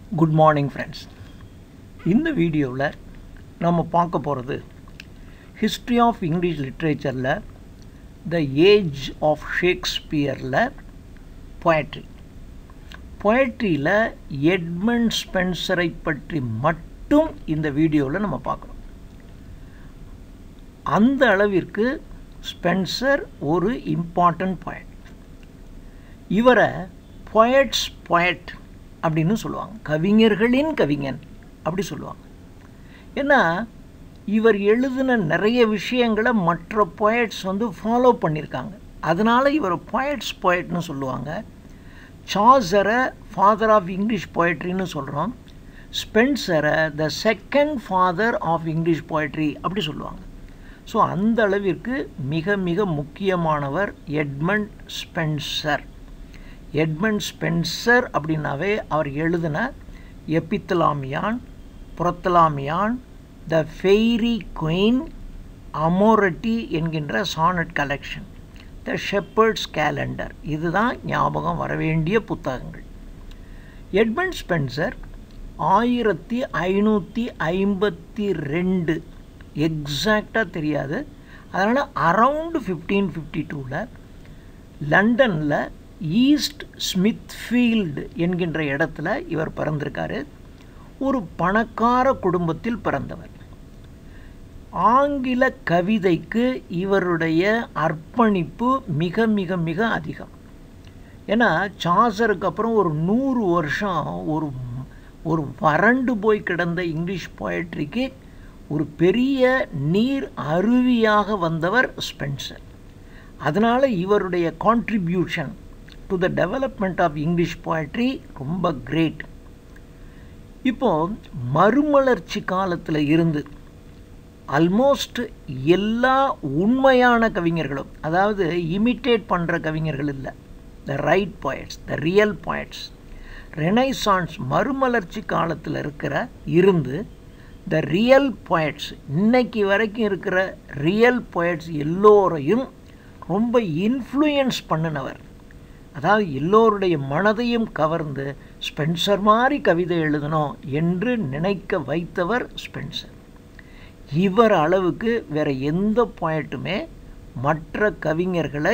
good morning friends இந்த வீடியோவில் நம்ம பார்க்க போகிறது ஹிஸ்ட்ரி ஆஃப் இங்கிலீஷ் லிட்ரேச்சரில் த ஏஜ் ஆஃப் ஷேக்ஸ்பியரில் பொயட்ரி பொயட்ரியில் எட்மண்ட் ஸ்பென்சரை பற்றி மட்டும் இந்த வீடியோவில் நம்ம பார்க்குறோம் அந்த அளவிற்கு ஸ்பென்சர் ஒரு இம்பார்ட்டன்ட் poet இவரை பொயட்ஸ் பொயட் அப்படின்னு சொல்லுவாங்க கவிஞர்களின் கவிஞன் அப்படி சொல்லுவாங்க ஏன்னா இவர் எழுதின நிறைய விஷயங்களை மற்ற பொயட்ஸ் வந்து ஃபாலோ பண்ணியிருக்காங்க அதனால் இவர் பொயட்ஸ் பொயட்னு சொல்லுவாங்க சாசரை ஃபாதர் ஆஃப் இங்கிலீஷ் பொயட்ரின்னு சொல்கிறோம் ஸ்பென்சரை the second father of English poetry அப்படி சொல்லுவாங்க ஸோ அந்த அளவிற்கு மிக மிக முக்கியமானவர் எட்மண்ட் ஸ்பென்சர் எட்மண்ட் ஸ்பென்சர் அப்படின்னாவே அவர் எழுதின எப்பித்தலாமியான் புறத்தலாமியான் த ஃபெய்ரி குயின் அமோரட்டி என்கின்ற sonnet collection the Shepheardes Calender இதுதான் ஞாபகம் வர வேண்டிய புத்தகங்கள் எட்மண்ட் ஸ்பென்சர் ஆயிரத்தி ஐநூற்றி ஐம்பத்தி ரெண்டு எக்ஸாக்டாக தெரியாது அதனால் அரவுண்டு ஃபிஃப்டீன் ஃபிஃப்டி டூவில் லண்டனில் ஈஸ்ட் ஸ்மித்ஃபீல்டு என்கின்ற இடத்துல இவர் பிறந்திருக்காரு ஒரு பணக்கார குடும்பத்தில் பிறந்தவர் ஆங்கில கவிதைக்கு இவருடைய அர்ப்பணிப்பு மிக மிக மிக அதிகம் ஏன்னா சாசருக்கு அப்புறம் ஒரு நூறு வருஷம் ஒரு ஒரு வறண்டு போய் கிடந்த இங்கிலீஷ் போயட்ரிக்கு ஒரு பெரிய நீர் அருவியாக வந்தவர் ஸ்பென்சர் அதனால் இவருடைய contribution to the development of English poetry ரொம்ப கிரேட் இப்போ மறுமலர்ச்சி காலத்தில் இருந்து ஆல்மோஸ்ட் எல்லா உண்மையான கவிஞர்களும் அதாவது இமிட்டேட் பண்ணுற கவிஞர்கள் இல்லை the right points the real points Renaissance மறுமலர்ச்சி காலத்தில் இருக்கிற இருந்து த ரியல் பாயிண்ட்ஸ் இன்னைக்கு வரைக்கும் இருக்கிற ரியல் பாயிண்ட்ஸ் எல்லோரையும் ரொம்ப இன்ஃப்ளூயன்ஸ் பண்ணினவர் அதாவது எல்லோருடைய மனதையும் கவர்ந்து ஸ்பென்சர் மாதிரி கவிதை எழுதணும் என்று நினைக்க வைத்தவர் ஸ்பென்சர் இவர் அளவுக்கு வேறு எந்த பாயிண்ட்டுமே மற்ற கவிஞர்களை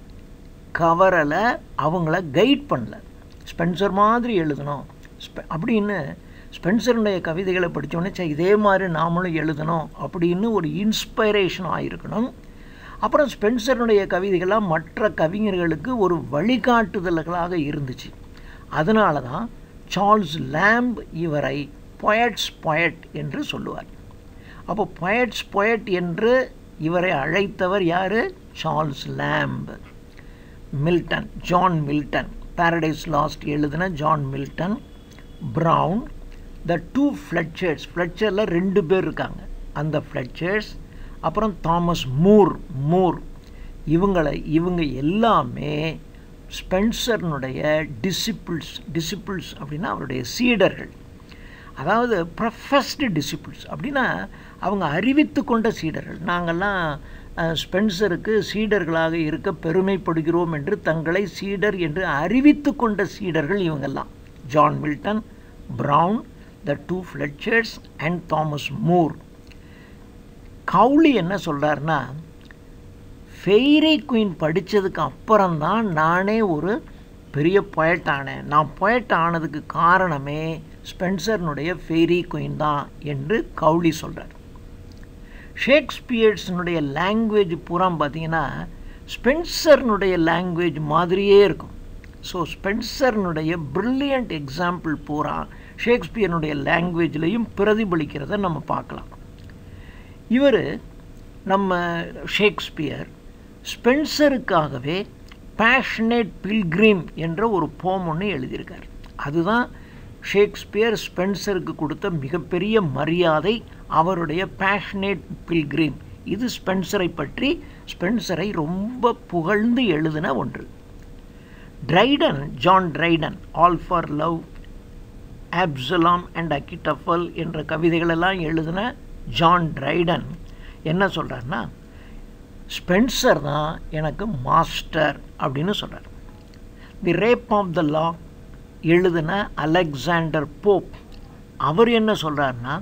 கவரலை அவங்கள கைட் பண்ணல ஸ்பென்சர் மாதிரி எழுதணும் ஸ்பெ அப்படின்னு ஸ்பென்சருடைய கவிதைகளை படித்தோடனே சே இதே மாதிரி நாமளும் எழுதணும் அப்படின்னு ஒரு இன்ஸ்பைரேஷன் ஆகிருக்கணும் அப்புறம் ஸ்பென்சருடைய கவிதைகள்லாம் மற்ற கவிஞர்களுக்கு ஒரு வழிகாட்டுதல்களாக இருந்துச்சு அதனால தான் சார்ல்ஸ் லேம்ப் இவரை பொயட்ஸ் பொயட் என்று சொல்லுவார் அப்போ பொயட்ஸ் பொயட் என்று இவரை அழைத்தவர் யார் Charles Lamb Milton John Milton Paradise Lost எழுதின John Milton Browne the two Fletchers ஃப்ளட்சரில் ரெண்டு பேர் இருக்காங்க அந்த ஃப்ளட்சர்ஸ் அப்புறம் தாமஸ் மூர் மூர் இவங்களை இவங்க எல்லாமே ஸ்பென்சர்னுடைய டிசிப்பிள்ஸ் டிசிப்பிள்ஸ் அப்படின்னா அவருடைய சீடர்கள் அதாவது ப்ரொஃபஸ்டு டிசிப்பிள்ஸ் அப்படின்னா அவங்க அறிவித்து கொண்ட சீடர்கள் நாங்கள்லாம் ஸ்பென்சருக்கு சீடர்களாக இருக்க பெருமைப்படுகிறோம் என்று தங்களை சீடர் என்று அறிவித்து கொண்ட சீடர்கள் இவங்கெல்லாம் John Milton Browne the two Fletchers and Thomas Moore Cowley என்ன சொல்கிறாருன்னா ஃபெய்ரி குயின் படித்ததுக்கு அப்புறம்தான் நானே ஒரு பெரிய பொயட் ஆனேன் நான் பொயட் ஆனதுக்கு காரணமே ஸ்பென்சர்னுடைய ஃபெய்ரி குயின் தான் என்று கவுலி சொல்கிறார் ஷேக்ஸ்பியர்ஸினுடைய லாங்குவேஜ் பூரா பார்த்தீங்கன்னா ஸ்பென்சர்னுடைய லாங்குவேஜ் மாதிரியே இருக்கும் ஸோ ஸ்பென்சர்னுடைய ப்ரில்லியண்ட் எக்ஸாம்பிள் பூரா ஷேக்ஸ்பியர்னுடைய லாங்குவேஜ்லேயும் பிரதிபலிக்கிறத நம்ம பார்க்கலாம் இவர் நம்ம ஷேக்ஸ்பியர் ஸ்பென்சருக்காகவே பேஷனேட் பில்கிரிம் என்ற ஒரு போம் ஒன்று எழுதியிருக்கார் அதுதான் ஷேக்ஸ்பியர் ஸ்பென்சருக்கு கொடுத்த மிகப்பெரிய மரியாதை அவருடைய பேஷனேட் பில்கிரிம் இது ஸ்பென்சரை பற்றி ஸ்பென்சரை ரொம்ப புகழ்ந்து எழுதின ஒன்று Dryden John Dryden All for Love Absalom and Achitophel என்ற கவிதைகளெல்லாம் எழுதின ஜான் ட்ரைடன் என்ன சொல்கிறாருன்னா ஸ்பென்சர் தான் எனக்கு மாஸ்டர் அப்படின்னு சொல்கிறார் தி ரேப் ஆஃப் த லா எழுதின அலெக்சாண்டர் போப் அவர் என்ன சொல்கிறாருன்னா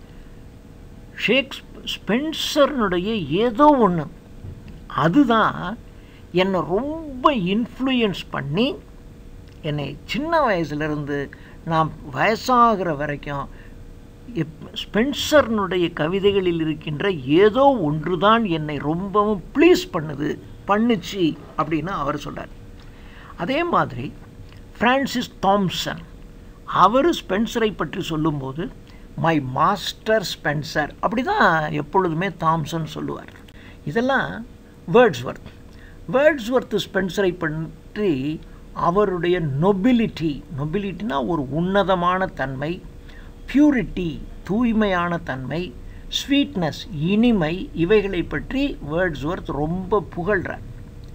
ஷேக்ஸ் ஸ்பென்சர்னுடைய ஏதோ ஒன்று அதுதான் என்னை ரொம்ப இன்ஃப்ளூயன்ஸ் பண்ணி என்னை சின்ன வயசுலேருந்து நான் வயசாகிற வரைக்கும் ஸ்பென்சர்னுடைய கவிதைகளில் இருக்கின்ற ஏதோ ஒன்று தான் என்னை ரொம்பவும் ப்ளீஸ் பண்ணுது பண்ணுச்சு அப்படின்னு அவர் சொல்கிறார் அதே மாதிரி ஃப்ரான்சிஸ் தாம்சன் அவர் ஸ்பென்சரை பற்றி சொல்லும்போது மை மாஸ்டர் ஸ்பென்சர் அப்படி தான் எப்பொழுதுமே தாம்சன் சொல்லுவார் இதெல்லாம் வேர்ட்ஸ்வர்த் வேர்ட்ஸ்வர்த் ஸ்பென்சரை பற்றி அவருடைய நொபிலிட்டி நொபிலிட்டினா ஒரு உன்னதமான தன்மை பியூரிட்டி தூய்மையான தன்மை ஸ்வீட்னஸ் இனிமை இவைகளை பற்றி வேர்ட்ஸ்வர்த் ரொம்ப புகழ்கிறார்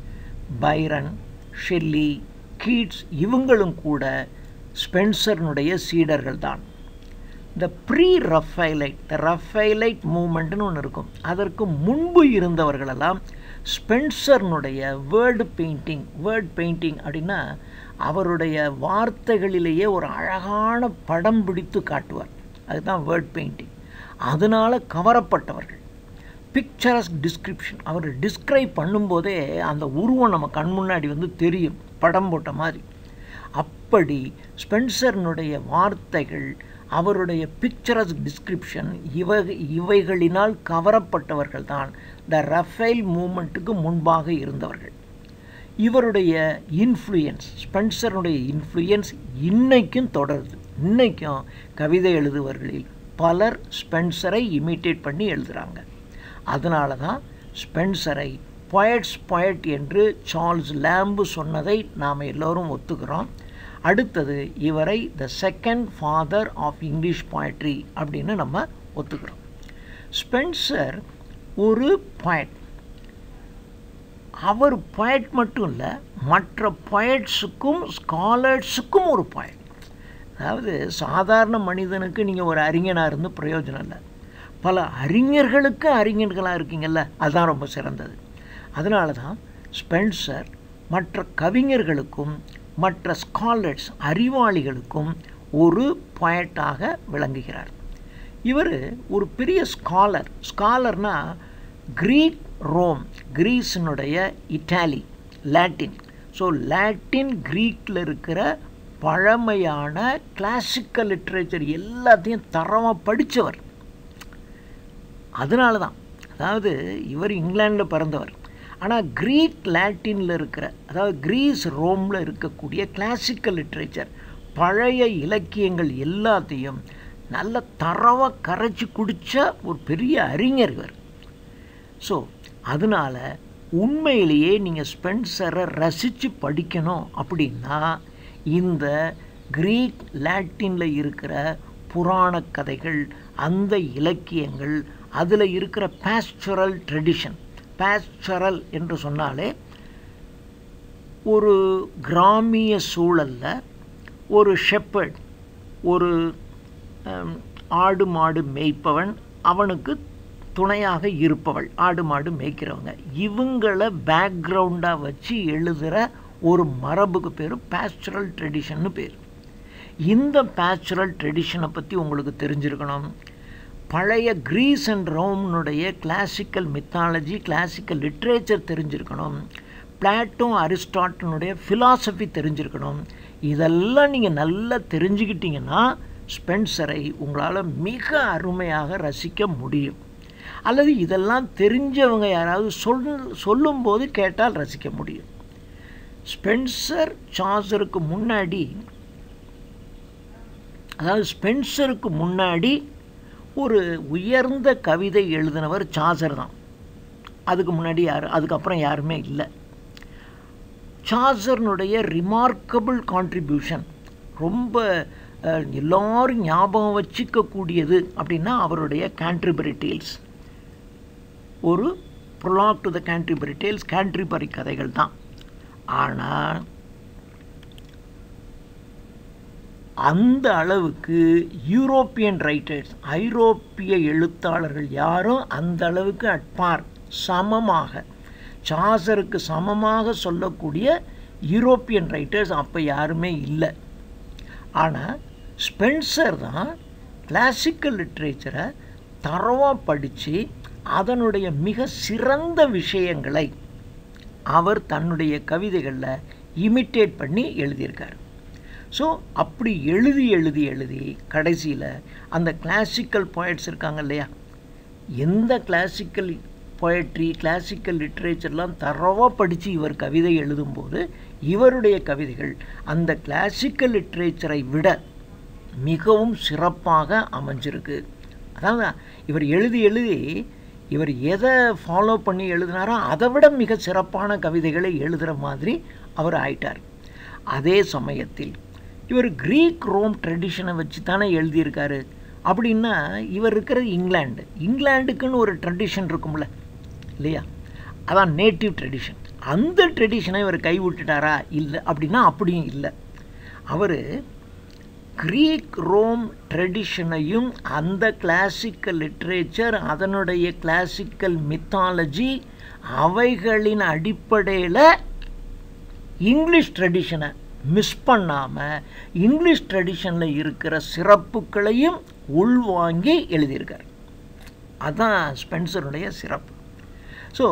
பைரன் ஷெல்லி கீட்ஸ் இவங்களும் கூட ஸ்பென்சர்னுடைய சீடர்கள் தான் இந்த ப்ரீ ரஃபைலைட் த ரஃபைலைட் மூமெண்ட்னு ஒன்று இருக்கும் அதற்கு முன்பு இருந்தவர்களெல்லாம் ஸ்பென்சர்னுடைய வேர்டு பெயிண்டிங் வேர்ட் பெயிண்டிங் அப்படின்னா அவருடைய வார்த்தைகளிலேயே ஒரு அழகான படம் பிடித்து காட்டுவார் அதுதான் வேர்ட் பெயிண்டிங் அதனால் கவரப்பட்டவர்கள் பிக்சரஸ் டிஸ்கிரிப்ஷன் அவர் டிஸ்கிரைப் பண்ணும்போதே அந்த உருவம் நம்ம கண் முன்னாடி வந்து தெரியும் படம் போட்ட மாதிரி அப்படி ஸ்பென்சர்னுடைய வார்த்தைகள் அவருடைய பிக்சரஸ் டிஸ்கிரிப்ஷன் இவ இவைகளினால் கவரப்பட்டவர்கள் தான் த ரஃபேல் மூமெண்ட்டுக்கு முன்பாக இருந்தவர்கள் இவருடைய இன்ஃப்ளூயன்ஸ் ஸ்பென்சருடைய இன்ஃப்ளூயன்ஸ் இன்னைக்கும் தொடருது இன்னைக்கும் கவிதை எழுதுவர்களில் பலர் ஸ்பென்சரை இமிட்டேட் பண்ணி எழுதுகிறாங்க அதனால தான் ஸ்பென்சரை பொயட்ஸ் பொயட் என்று சார்ல்ஸ் லேம்பு சொன்னதை நாம் எல்லோரும் ஒத்துக்கிறோம் அடுத்தது இவரை the second father of English poetry அப்படின்னு நம்ம ஒத்துக்கிறோம் ஸ்பென்சர் ஒரு பொயட் அவர் பொயட் மட்டும் இல்லை மற்ற பொயட்ஸுக்கும் ஸ்காலர்ஸுக்கும் ஒரு பொயட் அதாவது சாதாரண மனிதனுக்கு நீங்கள் ஒரு அறிஞனாக இருந்து பிரயோஜனம் இல்லை பல அறிஞர்களுக்கு அறிஞர்களாக இருக்கீங்கல்ல அதுதான் ரொம்ப சிறந்தது அதனால தான் ஸ்பென்சர் மற்ற கவிஞர்களுக்கும் மற்ற ஸ்காலர்ஸ் அறிவாளிகளுக்கும் ஒரு பொயட்டாக விளங்குகிறார் இவர் ஒரு பெரிய ஸ்காலர் ஸ்காலர்னா கிரீக் ரோம் கிரீஸினுடைய இட்டாலி லாட்டின் ஸோ லாட்டின் க்ரீக்கில் இருக்கிற பழமையான கிளாசிக்கல் லிட்ரேச்சர் எல்லாத்தையும் தரமாக படித்தவர் அதனால தான் அதாவது இவர் இங்கிலாண்டில் பிறந்தவர் ஆனால் க்ரீக் லாட்டினில் இருக்கிற அதாவது கிரீஸ் ரோமில் இருக்கக்கூடிய கிளாசிக்கல் லிட்ரேச்சர் பழைய இலக்கியங்கள் எல்லாத்தையும் நல்ல தரவாக கரைச்சி குடித்த ஒரு பெரிய அறிஞர் இவர் ஸோ அதனால் உண்மையிலேயே நீங்கள் ஸ்பென்சரை ரசித்து படிக்கணும் அப்படின்னா இந்த க்ரீக் லாட்டினில் இருக்கிற புராண கதைகள் அந்த இலக்கியங்கள் அதில் இருக்கிற பேஸ்சுரல் ட்ரெடிஷன் பேஸ்சுரல் என்று சொன்னாலே ஒரு கிராமிய சூழலில் ஒரு ஷெப்பர்ட் ஒரு ஆடு மாடு மேய்ப்பவன் அவனுக்கு துணையாக இருப்பவள் ஆடு மாடு மேய்க்கிறவங்க இவங்களை பேக்ரவுண்டாக வச்சு எழுதுகிற ஒரு மரபுக்கு பேர் பேஸ்சுரல் ட்ரெடிஷன்னு பேர் இந்த பேஸ்சுரல் ட்ரெடிஷனை பற்றி உங்களுக்கு தெரிஞ்சிருக்கணும் பழைய க்ரீஸ் அண்ட் ரோம்னுடைய கிளாசிக்கல் மித்தாலஜி கிளாசிக்கல் லிட்ரேச்சர் தெரிஞ்சிருக்கணும் பிளாட்டோ அரிஸ்டாட்டனுடைய ஃபிலாசபி தெரிஞ்சிருக்கணும் இதெல்லாம் நீங்கள் நல்லா தெரிஞ்சுக்கிட்டீங்கன்னா ஸ்பென்சரை உங்களால் மிக அருமையாக ரசிக்க முடியும் அல்லது இதெல்லாம் தெரிஞ்சவங்க யாராவது சொல் சொல்லும்போது கேட்டால் ரசிக்க முடியும் ஸ்பென்சர் சாசருக்கு முன்னாடி அதாவது ஸ்பென்சருக்கு முன்னாடி ஒரு உயர்ந்த கவிதை எழுதினவர் சாசர் தான் அதுக்கு முன்னாடி யார் அதுக்கப்புறம் யாருமே இல்லை சாசர்னுடைய ரிமார்க்கபிள் கான்ட்ரிபியூஷன் ரொம்ப எல்லாரும் ஞாபகம் வச்சுக்கக்கூடியது அப்படின்னா அவருடைய கேன்ட்ரிபரி டேல்ஸ் ஒரு prologue to the Canterbury Tales Canterbury கதைகள் தான் ஆனால் அந்த அளவுக்கு யூரோப்பியன் ரைட்டர்ஸ் ஐரோப்பிய எழுத்தாளர்கள் யாரும் அந்த அளவுக்கு அட்பார் சமமாக சாசருக்கு சமமாக சொல்லக்கூடிய யூரோப்பியன் ரைட்டர்ஸ் அப்போ யாருமே இல்லை ஆனால் ஸ்பென்சர் தான் கிளாசிக்கல் லிட்ரேச்சரை தரவாக படித்து அதனுடைய மிக சிறந்த விஷயங்களை அவர் தன்னுடைய கவிதைகளில் இமிட்டேட் பண்ணி எழுதியிருக்கார் ஸோ அப்படி எழுதி எழுதி எழுதி கடைசியில் அந்த கிளாசிக்கல் போயட்ஸ் இருக்காங்க இல்லையா எந்த கிளாசிக்கல் பொயட்ரி கிளாசிக்கல் லிட்ரேச்சர்லாம் தரவாக படித்து இவர் கவிதை எழுதும்போது இவருடைய கவிதைகள் அந்த கிளாசிக்கல் லிட்ரேச்சரை விட மிகவும் சிறப்பாக அமைஞ்சிருக்கு அதாவது இவர் எழுதி எழுதி இவர் எதை ஃபாலோ பண்ணி எழுதினாரோ அதை விட மிக சிறப்பான கவிதைகளை எழுதுகிற மாதிரி அவர் ஆயிட்டார் அதே சமயத்தில் இவர் க்ரீக் ரோம் ட்ரெடிஷனை வச்சு தானே எழுதியிருக்காரு அப்படின்னா இவர் இருக்கிறது இங்கிலாந்து இங்கிலாந்துக்குன்னு ஒரு ட்ரெடிஷன் இருக்கும்ல இல்லையா அதான் நேட்டிவ் ட்ரெடிஷன் அந்த ட்ரெடிஷனை இவர் கைவிட்டுட்டாரா இல்லை அப்படின்னா அப்படியும் இல்லை அவர் க்ரீக் ரோம் ட்ரெடிஷனையும் அந்த கிளாசிக்கல் லிட்ரேச்சர் அதனுடைய கிளாசிக்கல் மித்தாலஜி அவைகளின் அடிப்படையில் இங்கிலீஷ் ட்ரெடிஷனை மிஸ் பண்ணாமல் இங்கிலீஷ் ட்ரெடிஷனில் இருக்கிற சிறப்புகளையும் உள்வாங்கி எழுதியிருக்கார் அதுதான் ஸ்பென்சருடைய சிறப்பு ஸோ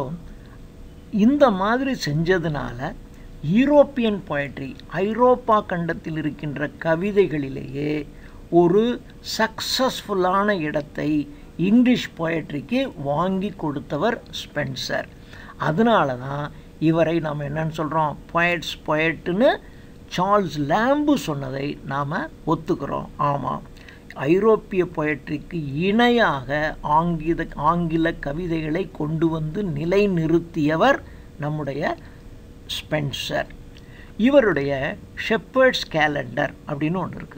இந்த மாதிரி செஞ்சதுனால யூரோப்பியன் பொயட்ரி ஐரோப்பா கண்டத்தில் இருக்கின்ற கவிதைகளிலேயே ஒரு சக்சஸ்ஃபுல்லான இடத்தை இங்கிலீஷ் பொயட்ரிக்கு வாங்கி கொடுத்தவர் ஸ்பென்சர் அதனால தான் இவரை நாம் என்னன்னு சொல்கிறோம் பொயட்ஸ் பொயட்டுன்னு சார்ல்ஸ் லேம்பு சொன்னதை நாம் ஒத்துக்கிறோம் ஆமாம் ஐரோப்பிய பொயட்ரிக்கு இணையாக ஆங்கில ஆங்கில கவிதைகளை கொண்டு வந்து நிலைநிறுத்தியவர் நம்முடைய ஸ்பென்சர் இவருடைய ஷெப்பர்ட்ஸ் கேலண்டர் அப்படின்னு ஒன்று இருக்குது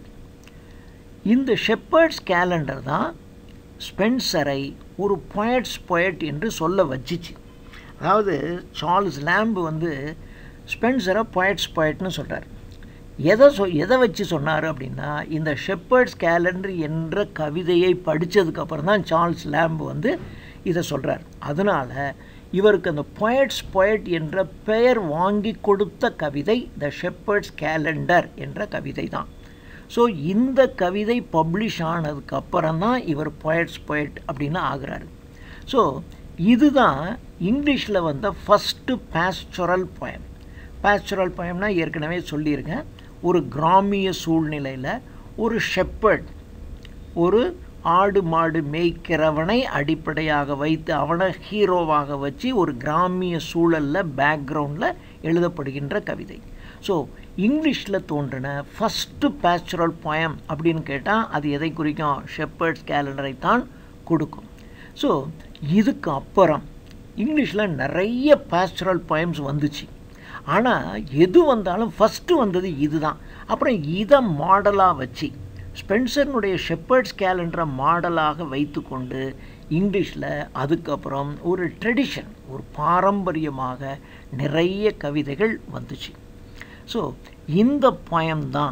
இந்த ஷெப்பர்ட்ஸ் கேலண்டர் தான் ஸ்பென்சரை ஒரு பொயட்ஸ் பொயட் என்று சொல்ல வச்சிச்சு அதாவது சார்ல்ஸ் லேம்பு வந்து ஸ்பென்சரை பொயட்ஸ் பொயட்னு சொல்கிறார் எதை சொ எதை வச்சு சொன்னார் அப்படின்னா இந்த ஷெப்பர்ட்ஸ் கேலண்டர் என்ற கவிதையை படித்ததுக்கப்புறம் தான் சார்ல்ஸ் லேம்பு வந்து இதை சொல்கிறார் அதனால் இவருக்கு அந்த பொயட்ஸ் பொயட் என்ற பெயர் வாங்கி கொடுத்த கவிதை த ஷெப்பர்ட்ஸ் கேலண்டர் என்ற கவிதை தான் ஸோ இந்த கவிதை பப்ளிஷ் ஆனதுக்கு அப்புறம் தான் இவர் பொயட்ஸ் பொயட் அப்படின்னு ஆகுறாரு ஸோ இதுதான் இங்கிலீஷில் வந்த ஃபஸ்ட்டு பேஸ்சுரல் poem பேஸ்சுரல் poemனா ஏற்கனவே சொல்லியிருக்கேன் ஒரு கிராமிய சூழ்நிலையில் ஒரு ஷெப்பர்ட் ஒரு ஆடு மாடு மேய்க்கிறவனை அடிப்படையாக வைத்து அவனை ஹீரோவாக வச்சு ஒரு கிராமிய சூழலில் பேக்ரவுண்டில் எழுதப்படுகின்ற கவிதை ஸோ இங்கிலீஷில் தோன்றின ஃபஸ்ட்டு பேச்சுரல் poem அப்படின்னு கேட்டால் அது எதை குறிக்கும் ஷெப்பர்ட்ஸ் கேலண்டரை தான் கொடுக்கும் ஸோ இதுக்கு அப்புறம் இங்கிலீஷில் நிறைய பேச்சுரல் poems வந்துச்சு ஆனால் எது வந்தாலும் ஃபஸ்ட்டு வந்தது இதுதான் அப்புறம் இதை மாடலாக வச்சு ஸ்பென்சர்னுடைய ஷெப்பர்ட்ஸ் கேலண்டரை மாடலாக வைத்துக்கொண்டு இங்கிலீஷில் அதுக்கப்புறம் ஒரு ட்ரெடிஷன் ஒரு பாரம்பரியமாக நிறைய கவிதைகள் வந்துச்சு ஸோ இந்த poem தான்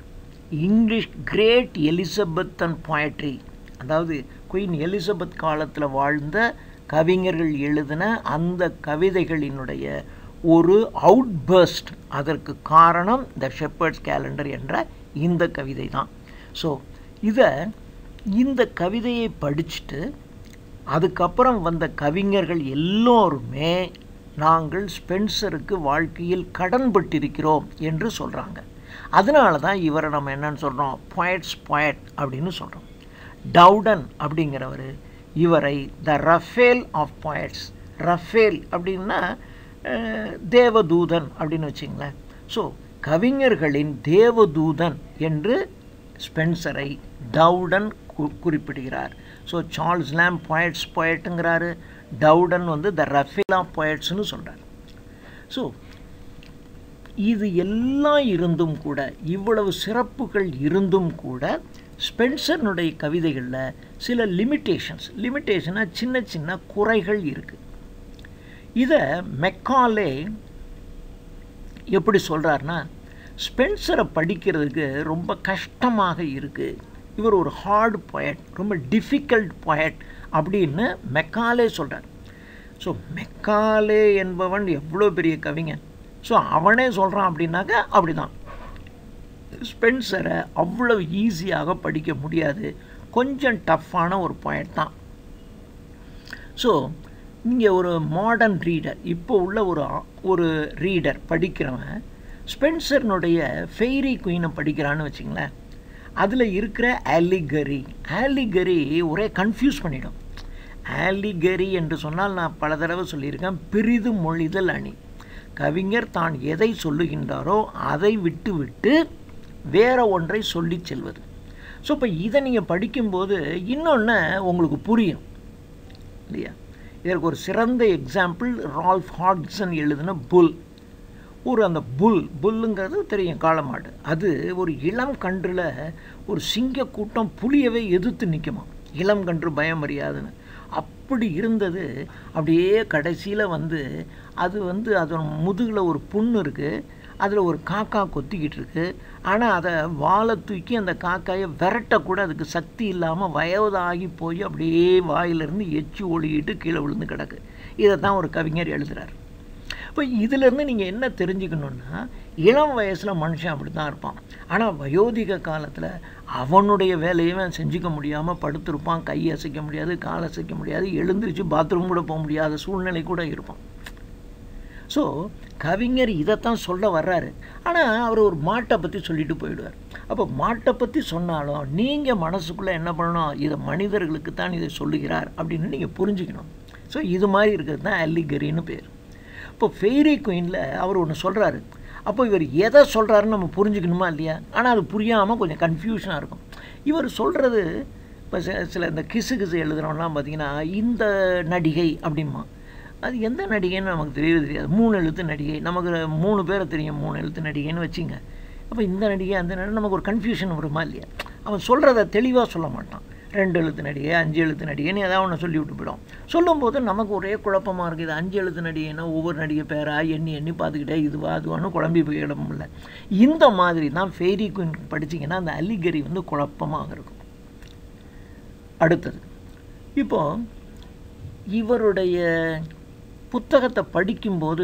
இங்கிலீஷ் கிரேட் எலிசபெத்தன் poetry அதாவது குயின் எலிசபெத் காலத்தில் வாழ்ந்த கவிஞர்கள் எழுதின அந்த கவிதைகளினுடைய ஒரு அவுட்பர்ஸ்ட் அதற்கு காரணம் த ஷெப்பர்ட்ஸ் கேலண்டர் என்ற இந்த கவிதை தான் ஸோ இதை இந்த கவிதையை படிச்சுட்டு அதுக்கப்புறம் வந்த கவிஞர்கள் எல்லோருமே நாங்கள் ஸ்பென்சருக்கு வாழ்க்கையில் கடன்பட்டிருக்கிறோம் என்று சொல்கிறாங்க அதனால தான் இவரை நம்ம என்னன்னு சொல்கிறோம் poets poet அப்படின்னு சொல்கிறோம் டவுடன் அப்படிங்கிறவர் இவரை the Raphael of poets Raphael அப்படின்னா அஹ், தேவதூதன் அப்படின்னு வச்சிங்களேன் ஸோ கவிஞர்களின் தேவதூதன் என்று ஸ்பென்சரை டவுடன் கு- குறிப்பிடுகிறார் ஸோ சார்ல்ஸ் லேம் poets poetங்கிறாரு டவுடன் வந்து த ரஃபேல் ஆஃப் poetsன்னு சொல்கிறார் ஸோ இது எல்லாம் இருந்தும் கூட இவ்வளவு சிறப்புகள் இருந்தும் கூட ஸ்பென்சர்னுடைய கவிதைகளில் சில லிமிட்டேஷன்ஸ் லிமிட்டேஷனாக சின்ன சின்ன குறைகள் இருக்குது இதை மெக்காலே எப்படி சொல்கிறாருன்னா ஸ்பென்சரை படிக்கிறதுக்கு ரொம்ப கஷ்டமாக இருக்குது இவர் ஒரு ஹார்ட் poet ரொம்ப டிஃபிகல்ட் poet அப்படின்னு மெக்காலே சொல்கிறார் ஸோ மெக்காலே என்பவன் எவ்வளோ பெரிய கவிஞன் ஸோ அவனே சொல்கிறான் அப்படின்னாக்கா அப்படிதான் ஸ்பென்சரை அவ்வளவு ஈஸியாக படிக்க முடியாது கொஞ்சம் டஃப்பான ஒரு பாயிண்ட் தான் ஸோ நீங்கள் ஒரு மாடர்ன் ரீடர் இப்போ உள்ள ஒரு ஒரு ரீடர் படிக்கிறவன் ஸ்பென்சர்னுடைய ஃபெய்ரி குயினை படிக்கிறான்னு வச்சுங்களேன் அதில் இருக்கிற ஆலிகரி ஆலிகரி ஒரே கன்ஃபியூஸ் பண்ணிடும் ஆலிகரி என்று சொன்னால் நான் பல தடவை சொல்லியிருக்கேன் பிரிது மொழிதல் அணி கவிஞர் தான் எதை சொல்லுகின்றாரோ அதை விட்டு விட்டு வேற ஒன்றை சொல்லி செல்வது ஸோ இப்போ இதை நீங்கள் படிக்கும்போது இன்னொன்று உங்களுக்கு புரியும் இல்லையா இதற்கு ஒரு சிறந்த எக்ஸாம்பிள் ரால்ஃப் ஹாட்சன் எழுதின புல் ஒரு அந்த புல் புல்லுங்கிறது தெரியும் காளமாடு அது ஒரு இளம் கன்றில் ஒரு சிங்க கூட்டம் புலியவே எதிர்த்து நிற்குமா இளம் கன்று பயம் அறியாதுன்னு அப்படி இருந்தது அப்படியே கடைசியில் வந்து அது வந்து அதோட முதுகில் ஒரு புண்ணு இருக்குது அதில் ஒரு காக்கா கொத்திக்கிட்டு இருக்கு ஆனால் அதை வாழை தூக்கி அந்த காக்காயை விரட்டக்கூட அதுக்கு சக்தி இல்லாமல் வயதாகி போய் அப்படியே வாயிலிருந்து எச்சி ஒழுகிட்டு கீழே விழுந்து கிடக்கு இதை தான் ஒரு கவிஞர் எழுதுகிறார் இப்போ இதிலேருந்து நீங்கள் என்ன தெரிஞ்சுக்கணுன்னா இளம் வயசில் மனுஷன் அப்படி தான் இருப்பான் ஆனால் வயோதிக காலத்தில் அவனுடைய வேலையை செஞ்சுக்க முடியாமல் படுத்திருப்பான் கை அசைக்க முடியாது கால் அசைக்க முடியாது எழுந்திரிச்சு பாத்ரூம் கூட போக முடியாத சூழ்நிலை கூட இருப்பான் ஸோ கவிஞர் இதைத்தான் சொல்ல வர்றாரு ஆனால் அவர் ஒரு மாட்டை பற்றி சொல்லிட்டு போயிடுவார் அப்போ மாட்டை பற்றி சொன்னாலும் நீங்கள் மனசுக்குள்ளே என்ன பண்ணணும் இதை மனிதர்களுக்கு தான் இதை சொல்லுகிறார் அப்படின்னு நீங்கள் புரிஞ்சுக்கணும் ஸோ இது மாதிரி இருக்கிறது தான் அல்லிகரின்னு பேர் இப்போ ஃபெய்ரி குயினில் அவர் ஒன்று சொல்கிறாரு அப்போ இவர் எதை சொல்கிறாருன்னு நம்ம புரிஞ்சுக்கணுமா இல்லையா ஆனால் அது புரியாமல் கொஞ்சம் கன்ஃபியூஷனாக இருக்கும் இவர் சொல்கிறது இப்போ சில இந்த கிசு கிசு எழுதுகிறவங்களாம் பார்த்தீங்கன்னா இந்த நடிகை அப்படிமா அது எந்த நடிகைன்னு நமக்கு தெரியவே தெரியாது மூணு எழுத்து நடிகை நமக்கு மூணு பேரை தெரியும் மூணு எழுத்து நடிகைன்னு வச்சுங்க அப்போ இந்த நடிகை அந்த நடிகை நமக்கு ஒரு கன்ஃபியூஷன் வருமா இல்லையா அவன் சொல்கிறத தெளிவாக சொல்ல மாட்டான் ரெண்டு எழுத்து நடிகை அஞ்சு எழுத்து நடிகைன்னு ஏதாவது ஒன்று சொல்லி விட்டு போயிடும் சொல்லும்போது நமக்கு ஒரே குழப்பமாக இருக்குது இது அஞ்சு எழுத்து நடிகைன்னா ஒவ்வொரு நடிகை பேரா எண்ணி எண்ணி பார்த்துக்கிட்டே இதுவா அதுவான்னு குழம்பி போயிடமுல்ல இந்த மாதிரி தான் ஃபெய்ரி குயின் படிச்சிங்கன்னா அந்த அல்லிகரி வந்து குழப்பமாக இருக்கும் அடுத்தது இப்போது இவருடைய புத்தகத்தை படிக்கும்போது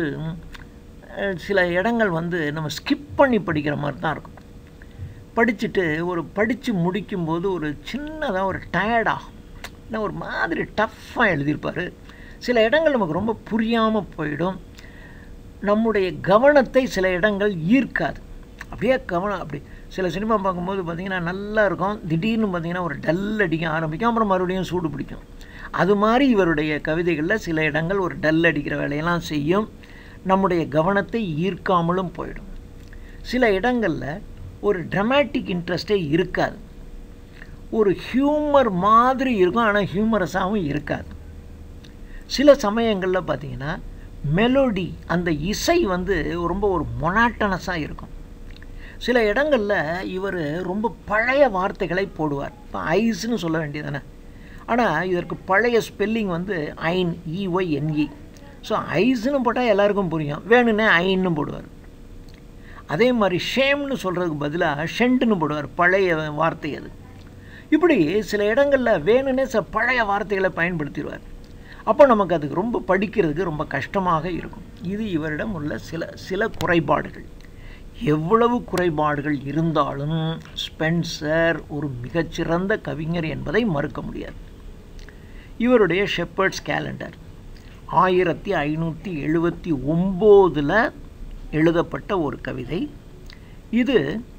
சில இடங்கள் வந்து நம்ம ஸ்கிப் பண்ணி படிக்கிற மாதிரி தான் இருக்கும் படிச்சுட்டு ஒரு படித்து முடிக்கும்போது ஒரு சின்னதாக ஒரு டயர்டாகும் இல்லை ஒரு மாதிரி டஃப்பாக எழுதியிருப்பார் சில இடங்கள் நமக்கு ரொம்ப புரியாமல் போயிடும் நம்முடைய கவனத்தை சில இடங்கள் ஈர்க்காது அப்படியே கவனம் அப்படி சில சினிமா பார்க்கும்போது பார்த்திங்கன்னா நல்லா இருக்கும் திடீர்னு பார்த்திங்கன்னா ஒரு டல் அடிக்க ஆரம்பிக்கும் அப்புறம் மறுபடியும் சூடு பிடிக்கும் அது மாதிரி இவருடைய கவிதைகளில் சில இடங்கள் ஒரு டல் அடிக்கிற வேலையெல்லாம் செய்யும் நம்முடைய கவனத்தை ஈர்க்காமலும் போயிடும் சில இடங்களில் ஒரு ட்ரமேட்டிக் இன்ட்ரெஸ்டே இருக்காது ஒரு ஹியூமர் மாதிரி இருக்கும் ஆனால் ஹியூமரஸாகவும் இருக்காது சில சமயங்களில் பார்த்திங்கன்னா மெலோடி அந்த இசை வந்து ரொம்ப ஒரு மொனாட்டனஸாக இருக்கும் சில இடங்களில் இவர் ரொம்ப பழைய வார்த்தைகளை போடுவார் இப்போ ஐஸ்னு சொல்ல வேண்டியதானே ஆனால் இதற்கு பழைய ஸ்பெல்லிங் வந்து ஐன் இஒய்என்இ ஸோ ஐஸ்னு போட்டால் எல்லாருக்கும் புரியும் வேணும்னே ஐன்னு போடுவார் அதே மாதிரி ஷேம்னு சொல்கிறதுக்கு பதிலாக ஷெண்டுன்னு போடுவார் பழைய வார்த்தை அது இப்படி சில இடங்களில் வேணும்னே சில பழைய வார்த்தைகளை பயன்படுத்திடுவார் அப்போ நமக்கு அதுக்கு ரொம்ப படிக்கிறதுக்கு ரொம்ப கஷ்டமாக இருக்கும் இது இவரிடம் உள்ள சில சில குறைபாடுகள் எவ்வளவு குறைபாடுகள் இருந்தாலும் ஸ்பென்சர் ஒரு மிகச்சிறந்த கவிஞர் என்பதை மறுக்க முடியாது இவருடைய ஷெப்பர்ட்ஸ் கேலண்டர் ஆயிரத்தி ஐநூற்றி எழுபத்தி ஒம்போதில் எழுதப்பட்ட ஒரு கவிதை இது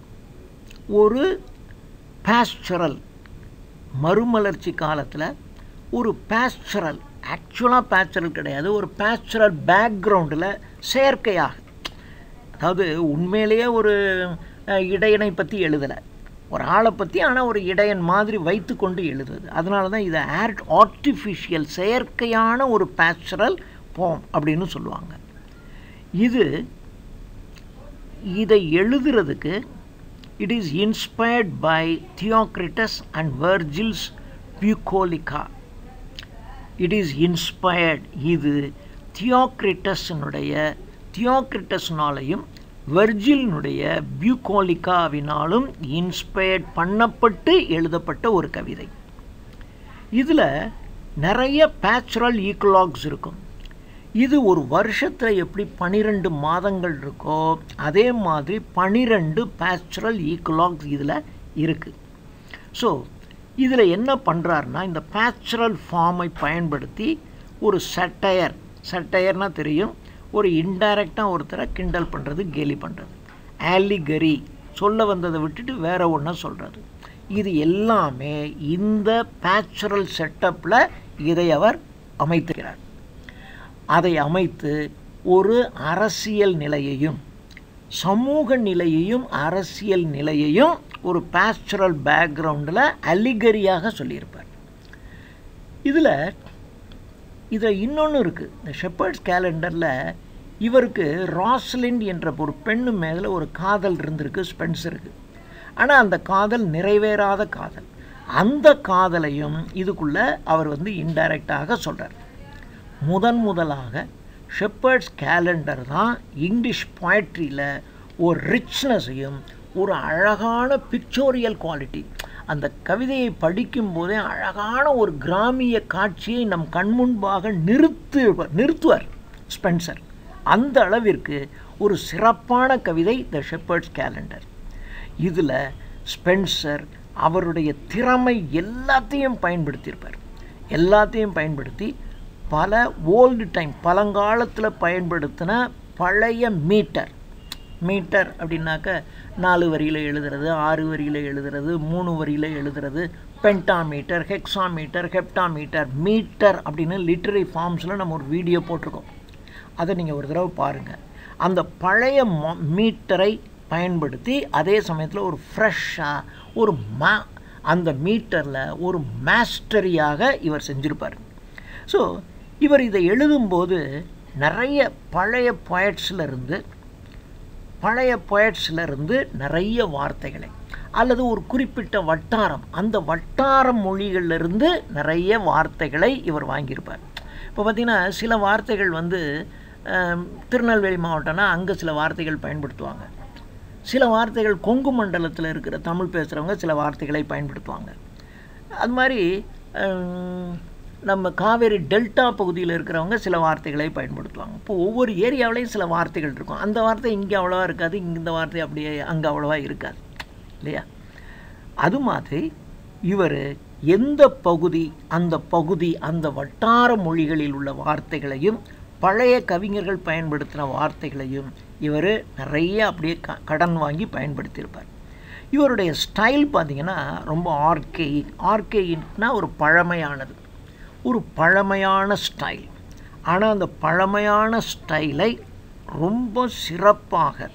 ஒரு பாஸ்டரல் மறுமலர்ச்சி காலத்தில் ஒரு பாஸ்டரல் ஆக்சுவலாக பாஸ்டரல் கிடையாது ஒரு பாஸ்டரல் பேக்ரவுண்டில் செயற்கையாக அதாவது உண்மையிலேயே ஒரு இடையனை பற்றி எழுதலை ஒரு ஆளை பற்றி ஆனால் ஒரு இடையன் மாதிரி வைத்து கொண்டு எழுதுவது அதனால தான் இதை ஆர்ட் ஆர்டிஃபிஷியல் செயற்கையான ஒரு பேச்சுரல் போம் அப்படின்னு சொல்லுவாங்க இது இதை எழுதுறதுக்கு it is inspired by Theocritus and Virgil's Bucolica it is inspired இது தியோக்ரிட்டஸினுடைய தியோக்ரிட்டஸ்னாலையும் வெர்ஜிலினுடைய பியூகோலிக்காவினாலும் இன்ஸ்பயர்ட் பண்ணப்பட்டு எழுதப்பட்ட ஒரு கவிதை இதில் நிறைய பேச்சுரல் ஈக்குலாக்ஸ் இருக்கும் இது ஒரு வருஷத்தில் எப்படி பனிரெண்டு மாதங்கள் இருக்கோ அதே மாதிரி பனிரெண்டு பேஸ்சுரல் ஈக்குலாக்ஸ் இதில் இருக்குது ஸோ இதில் என்ன பண்ணுறாருன்னா இந்த பேச்சுரல் ஃபார்மை பயன்படுத்தி ஒரு சட்டையர் சட்டையர்னா தெரியும் ஒரு இன்டைரக்டாக ஒருத்தரை கிண்டல் பண்ணுறது கேலி பண்ணுறது ஆலிகரி சொல்ல வந்ததை விட்டுட்டு வேற ஒன்றா சொல்கிறது இது எல்லாமே இந்த பேச்சுரல் செட்டப்பில் இதை அவர் அமைத்துகிறார் அதை அமைத்து ஒரு அரசியல் நிலையையும் சமூக நிலையையும் அரசியல் நிலையையும் ஒரு பேஸ்சுரல் பேக்ரவுண்டில் அலிகரியாக சொல்லியிருப்பார் இதில் இதில் இன்னொன்று இருக்குது இந்த ஷெப்பர்ட்ஸ் கேலண்டரில் இவருக்கு ராஸ்லின் என்ற ஒரு பெண்ணு மேலே ஒரு காதல் இருந்திருக்கு ஸ்பென்சருக்கு ஆனால் அந்த காதல் நிறைவேறாத காதல் அந்த காதலையும் இதுக்குள்ளே அவர் வந்து இன்டைரக்டாக சொல்கிறார் முதன் முதலாக ஷெப்பர்ட்ஸ் கேலண்டர் தான் இங்கிலீஷ் பொயட்ரியில் ஒரு ரிச்னஸையும் ஒரு அழகான பிக்சோரியல் குவாலிட்டி அந்த கவிதையை படிக்கும்போதே அழகான ஒரு கிராமிய காட்சியை நம் கண்முன்பாக நிறுத்து நிறுத்துவார் ஸ்பென்சர் அந்த அளவிற்கு ஒரு சிறப்பான கவிதை த ஷெப்பர்ட்ஸ் கேலண்டர் இதில் ஸ்பென்சர் அவருடைய திறமை எல்லாத்தையும் பயன்படுத்தியிருப்பார் எல்லாத்தையும் பயன்படுத்தி பல ஓல்டு டைம் பழங்காலத்தில் பயன்படுத்தின பழைய மீட்டர் மீட்டர் அப்படின்னாக்க நாலு வரியில் எழுதுறது ஆறு வரியில் எழுதுறது மூணு வரியில் எழுதுறது பென்டாமீட்டர் ஹெக்ஸாமீட்டர் ஹெப்டாமீட்டர் மீட்டர் அப்படின்னு லிட்டரரி ஃபார்ம்ஸில் நம்ம ஒரு வீடியோ போட்டிருக்கோம் அதை நீங்கள் ஒரு தடவை பாருங்கள் அந்த பழைய மீட்டரை பயன்படுத்தி அதே சமயத்தில் ஒரு ஃப்ரெஷ்ஷாக ஒரு மா அந்த மீட்டரில் ஒரு மாஸ்டரியாக இவர் செஞ்சுருப்பார் ஸோ இவர் இதை எழுதும்போது நிறைய பழைய இருந்து பழைய இருந்து நிறைய வார்த்தைகளை அல்லது ஒரு குறிப்பிட்ட வட்டாரம் அந்த வட்டார மொழிகளிலிருந்து நிறைய வார்த்தைகளை இவர் வாங்கியிருப்பார் இப்போ பார்த்திங்கன்னா சில வார்த்தைகள் வந்து திருநெல்வேலி மாவட்டம்னா அங்கே சில வார்த்தைகள் பயன்படுத்துவாங்க சில வார்த்தைகள் கொங்கு மண்டலத்தில் இருக்கிற தமிழ் பேசுகிறவங்க சில வார்த்தைகளை பயன்படுத்துவாங்க அது மாதிரி நம்ம காவேரி டெல்டா பகுதியில் இருக்கிறவங்க சில வார்த்தைகளை பயன்படுத்துவாங்க இப்போ ஒவ்வொரு ஏரியாவிலையும் சில வார்த்தைகள் இருக்கும் அந்த வார்த்தை இங்கே அவ்வளோவா இருக்காது இந்த வார்த்தை அப்படியே அங்கே அவ்வளோவா இருக்காது இல்லையா அது மாதிரி இவர் எந்த பகுதி அந்த பகுதி அந்த வட்டார மொழிகளில் உள்ள வார்த்தைகளையும் பழைய கவிஞர்கள் பயன்படுத்தின வார்த்தைகளையும் இவர் நிறைய அப்படியே க கடன் வாங்கி பயன்படுத்தியிருப்பார் இவருடைய ஸ்டைல் பார்த்திங்கன்னா ரொம்ப ஆர்கெயிக் ஆர்கெயிக்னா ஒரு பழமையானது ஒரு பழமையான ஸ்டைல் ஆனால் அந்த பழமையான ஸ்டைலை ரொம்ப சிறப்பாக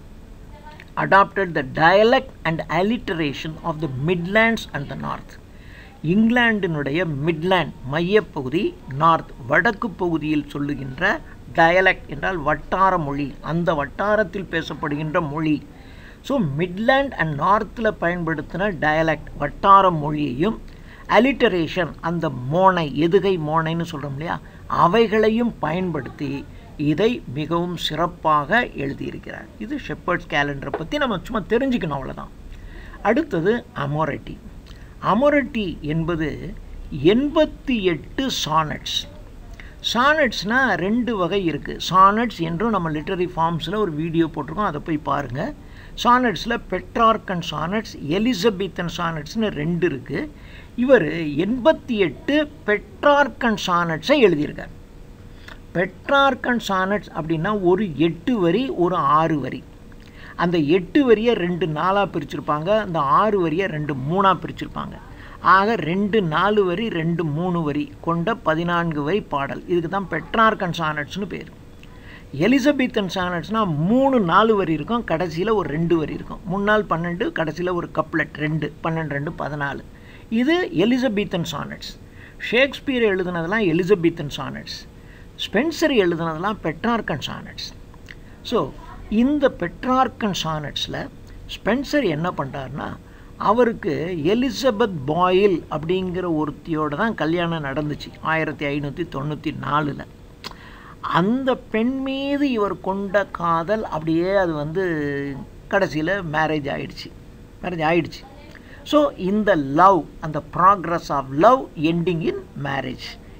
adopted the dialect and alliteration of the midlands and the north இங்கிலாண்டினுடைய மிட்லேண்ட் மையப்பகுதி நார்த் வடக்கு பகுதியில் சொல்லுகின்ற டயலக்ட் என்றால் வட்டார மொழி அந்த வட்டாரத்தில் பேசப்படுகின்ற மொழி ஸோ மிட்லேண்ட் அண்ட் நார்த்தில் பயன்படுத்தின டயலக்ட் வட்டார மொழியையும் அலிட்டரேஷன் அந்த மோனை எதுகை மோனைன்னு சொல்கிறோம் இல்லையா அவைகளையும் பயன்படுத்தி இதை மிகவும் சிறப்பாக எழுதியிருக்கிறார் இது ஷெப்பர்ட்ஸ் கேலண்டரை பற்றி நம்ம சும்மா தெரிஞ்சுக்கணும் அவ்வளோதான் அடுத்தது அமோரட்டி அமோரட்டி என்பது எண்பத்தி எட்டு சானட்ஸ் சானட்ஸ்னால் ரெண்டு வகை இருக்குது சானட்ஸ் என்றும் நம்ம லிட்டரரி ஃபார்ம்ஸில் ஒரு வீடியோ போட்டிருக்கோம் அதை போய் பாருங்கள் சானட்ஸில் பெட்ரார்கன் சானட்ஸ் எலிசபெத்தன் சானட்ஸ்னு ரெண்டு இருக்குது இவர் எண்பத்தி எட்டு பெட்ரார்கன் சானட்ஸை எழுதியிருக்கார் பெட்ரார்கன் சானட்ஸ் அப்படின்னா ஒரு எட்டு வரி ஒரு ஆறு வரி அந்த எட்டு வரியை ரெண்டு நாளாக பிரிச்சிருப்பாங்க அந்த ஆறு வரியை ரெண்டு மூணாக பிரிச்சிருப்பாங்க ஆக ரெண்டு நாலு வரி ரெண்டு மூணு வரி கொண்ட பதினான்கு வரி பாடல் இதுக்கு தான் பெட்ரார்கன் சானட்ஸ்னு பேர் எலிசபெத்தன் சானட்ஸ்னால் மூணு நாலு வரி இருக்கும் கடைசியில் ஒரு ரெண்டு வரி இருக்கும் முன்னாள் பன்னெண்டு கடைசியில் ஒரு கப்லெட் ரெண்டு பன்னெண்டு ரெண்டு பதினாலு இது எலிசபெத்தன் சானட்ஸ் ஷேக்ஸ்பியர் எழுதுனதெல்லாம் எலிசபெத்தன் சானட்ஸ் ஸ்பென்சர் எழுதுனதெல்லாம் பெட்ரார்கன் சானட்ஸ் ஸோ இந்த பெட்ரார்கன் சானட்ஸில் ஸ்பென்சர் என்ன பண்ணுறாருனா அவருக்கு எலிசபெத் பாயில் அப்படிங்கிற ஒருத்தியோட தான் கல்யாணம் நடந்துச்சு ஆயிரத்தி ஐநூற்றி தொண்ணூற்றி நாலில் அந்த பெண் மீது இவர் கொண்ட காதல் அப்படியே அது வந்து கடைசியில் மேரேஜ் ஆயிடுச்சு மேரேஜ் ஆயிடுச்சு ஸோ இந்த லவ் அந்த progress of love ending in marriage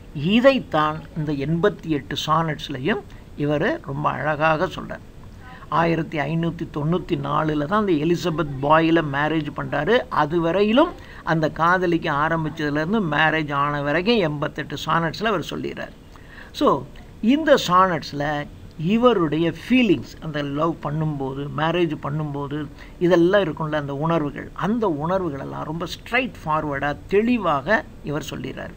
இதைத்தான் இந்த எண்பத்தி எட்டு சானட்ஸ்லையும் இவர் ரொம்ப அழகாக சொல்கிறார் ஆயிரத்தி ஐநூற்றி தொண்ணூற்றி நாலில் தான் அந்த எலிசபெத் பாயில் மேரேஜ் பண்ணுறாரு அது வரையிலும் அந்த காதலிக்க ஆரம்பித்ததுலேருந்து மேரேஜ் ஆன வரைக்கும் எண்பத்தெட்டு சானட்ஸில் அவர் சொல்லிடுறார் ஸோ இந்த சானட்ஸில் இவருடைய ஃபீலிங்ஸ் அந்த லவ் பண்ணும்போது மேரேஜ் பண்ணும்போது இதெல்லாம் இருக்கும்ல அந்த உணர்வுகள் அந்த உணர்வுகளெல்லாம் ரொம்ப ஸ்ட்ரைட் ஃபார்வர்டாக தெளிவாக இவர் சொல்லிடுறார்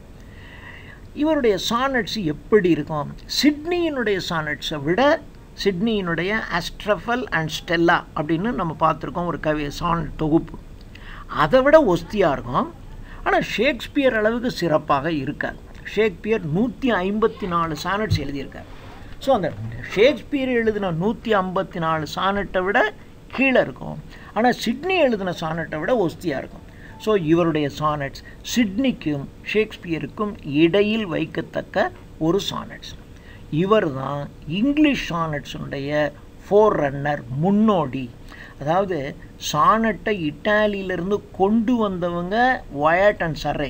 இவருடைய சானட்ஸ் எப்படி இருக்கும் சிட்னியினுடைய சானட்ஸை விட சிட்னியினுடைய அஸ்ட்ரஃபல் அண்ட் ஸ்டெல்லா அப்படின்னு நம்ம பார்த்துருக்கோம் ஒரு கவி சான் தொகுப்பு அதை விட ஒஸ்தியாக இருக்கும் ஆனால் ஷேக்ஸ்பியர் அளவுக்கு சிறப்பாக இருக்காது ஷேக்ஸ்பியர் நூற்றி ஐம்பத்தி நாலு சானட்ஸ் எழுதியிருக்கார் ஸோ அந்த ஷேக்ஸ்பியர் எழுதின நூற்றி ஐம்பத்தி நாலு சானட்டை விட கீழே இருக்கும் ஆனால் சிட்னி எழுதின சானட்டை விட ஒஸ்தியாக இருக்கும் ஸோ இவருடைய சானட்ஸ் சிட்னிக்கும் ஷேக்ஸ்பியருக்கும் இடையில் வைக்கத்தக்க ஒரு சானட்ஸ் இவர் தான் இங்கிலீஷ் சானட்ஸுடைய ஃபோர் ரன்னர் முன்னோடி அதாவது சானட்டை இட்டாலியிலிருந்து கொண்டு வந்தவங்க வயாட் அண்ட் சர்ரை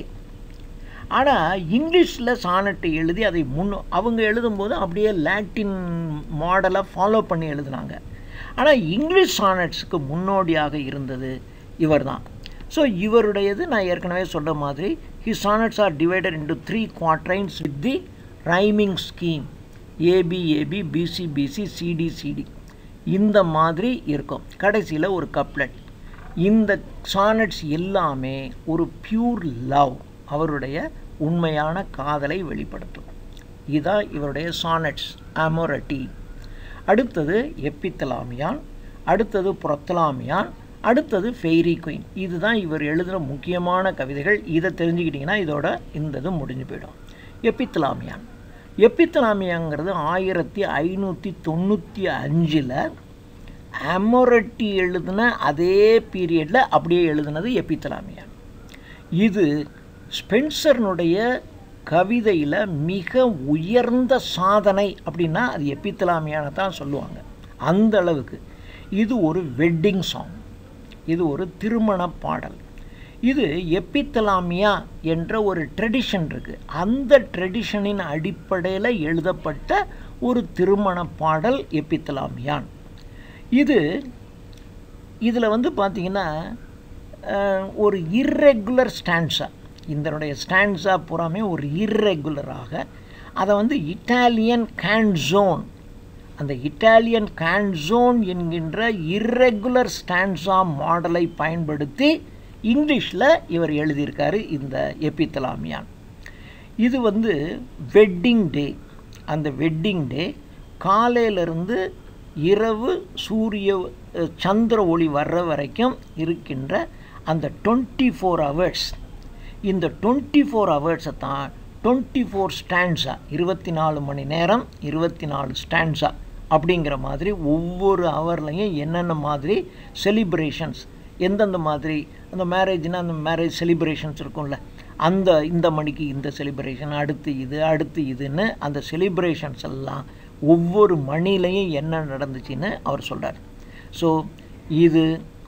ஆனால் இங்கிலீஷில் சானட்டை எழுதி அதை முன் அவங்க எழுதும்போது அப்படியே லாட்டின் மாடலை ஃபாலோ பண்ணி எழுதுனாங்க ஆனால் இங்கிலீஷ் சானட்ஸுக்கு முன்னோடியாக இருந்தது இவர் தான் ஸோ இவருடையது நான் ஏற்கனவே சொல்ல மாதிரி he sonnets are divided into three quatrains with the rhyming scheme AB AB BC BC CD CD இந்த மாதிரி இருக்கும் கடைசியில் ஒரு கப்லெட் இந்த சானட்ஸ் எல்லாமே ஒரு பியூர் லவ் அவருடைய உண்மையான காதலை வெளிப்படுத்தும் இதுதான் இவருடைய சானட்ஸ் அமோரட்டி அடுத்தது எப்பித்தலாமியான் அடுத்தது புறத்தலாமியான் அடுத்தது ஃபெய்ரி குயின் இதுதான் இவர் எழுதுகிற முக்கியமான கவிதைகள் இதை தெரிஞ்சுக்கிட்டிங்கன்னா இதோட இந்த இது முடிஞ்சு போயிடும் எப்பித்தலாமியான் எப்பித்தலாமியாங்கிறது ஆயிரத்தி ஐநூற்றி தொண்ணூற்றி அஞ்சில் அமோரட்டி எழுதின அதே பீரியடில் அப்படியே எழுதினது எப்பித்தலாமியான் இது ஸ்பென்சர்னுடைய கவிதையில் மிக உயர்ந்த சாதனை அப்படின்னா அது எப்பித்தலாமியான தான் சொல்லுவாங்க அந்த அளவுக்கு இது ஒரு வெட்டிங் சாங் இது ஒரு திருமண பாடல் இது எப்பித்தலாமியா என்ற ஒரு ட்ரெடிஷன் இருக்குது அந்த ட்ரெடிஷனின் அடிப்படையில் எழுதப்பட்ட ஒரு திருமண பாடல் எப்பித்தலாமியான் இது இதில் வந்து பார்த்திங்கன்னா ஒரு இர்ரெகுலர் ஸ்டான்ஸா இதனுடைய ஸ்டான்ஸா பூராமே ஒரு இர்ரெகுலராக அதை வந்து இட்டாலியன் கேன்சோன் அந்த இட்டாலியன் கேன்சோன் என்கின்ற இர்ரெகுலர் ஸ்டான்ஸா மாடலை பயன்படுத்தி இங்கிலீஷில் இவர் எழுதியிருக்காரு இந்த எப்பித்தலாமியான் இது வந்து வெட்டிங் டே அந்த வெட்டிங் டே காலையிலிருந்து இரவு சூரிய சந்திர ஒளி வர்ற வரைக்கும் இருக்கின்ற அந்த டுவெண்ட்டி ஃபோர் ஹவர்ஸ் இந்த டுவெண்ட்டி ஃபோர் ஹவர்ஸை தான் டுவெண்ட்டி ஃபோர் ஸ்டாண்ட்ஸா இருபத்தி நாலு மணி நேரம் இருபத்தி நாலு ஸ்டாண்ட்ஸா அப்படிங்கிற மாதிரி ஒவ்வொரு ஹவர்லையும் என்னென்ன மாதிரி செலிப்ரேஷன்ஸ் எந்தெந்த மாதிரி அந்த மேரேஜ்னால் அந்த மேரேஜ் செலிப்ரேஷன்ஸ் இருக்கும்ல அந்த இந்த மணிக்கு இந்த செலிப்ரேஷன் அடுத்து இது அடுத்து இதுன்னு அந்த செலிப்ரேஷன்ஸ் எல்லாம் ஒவ்வொரு மணிலையும் என்ன நடந்துச்சுன்னு அவர் சொல்கிறார் ஸோ இது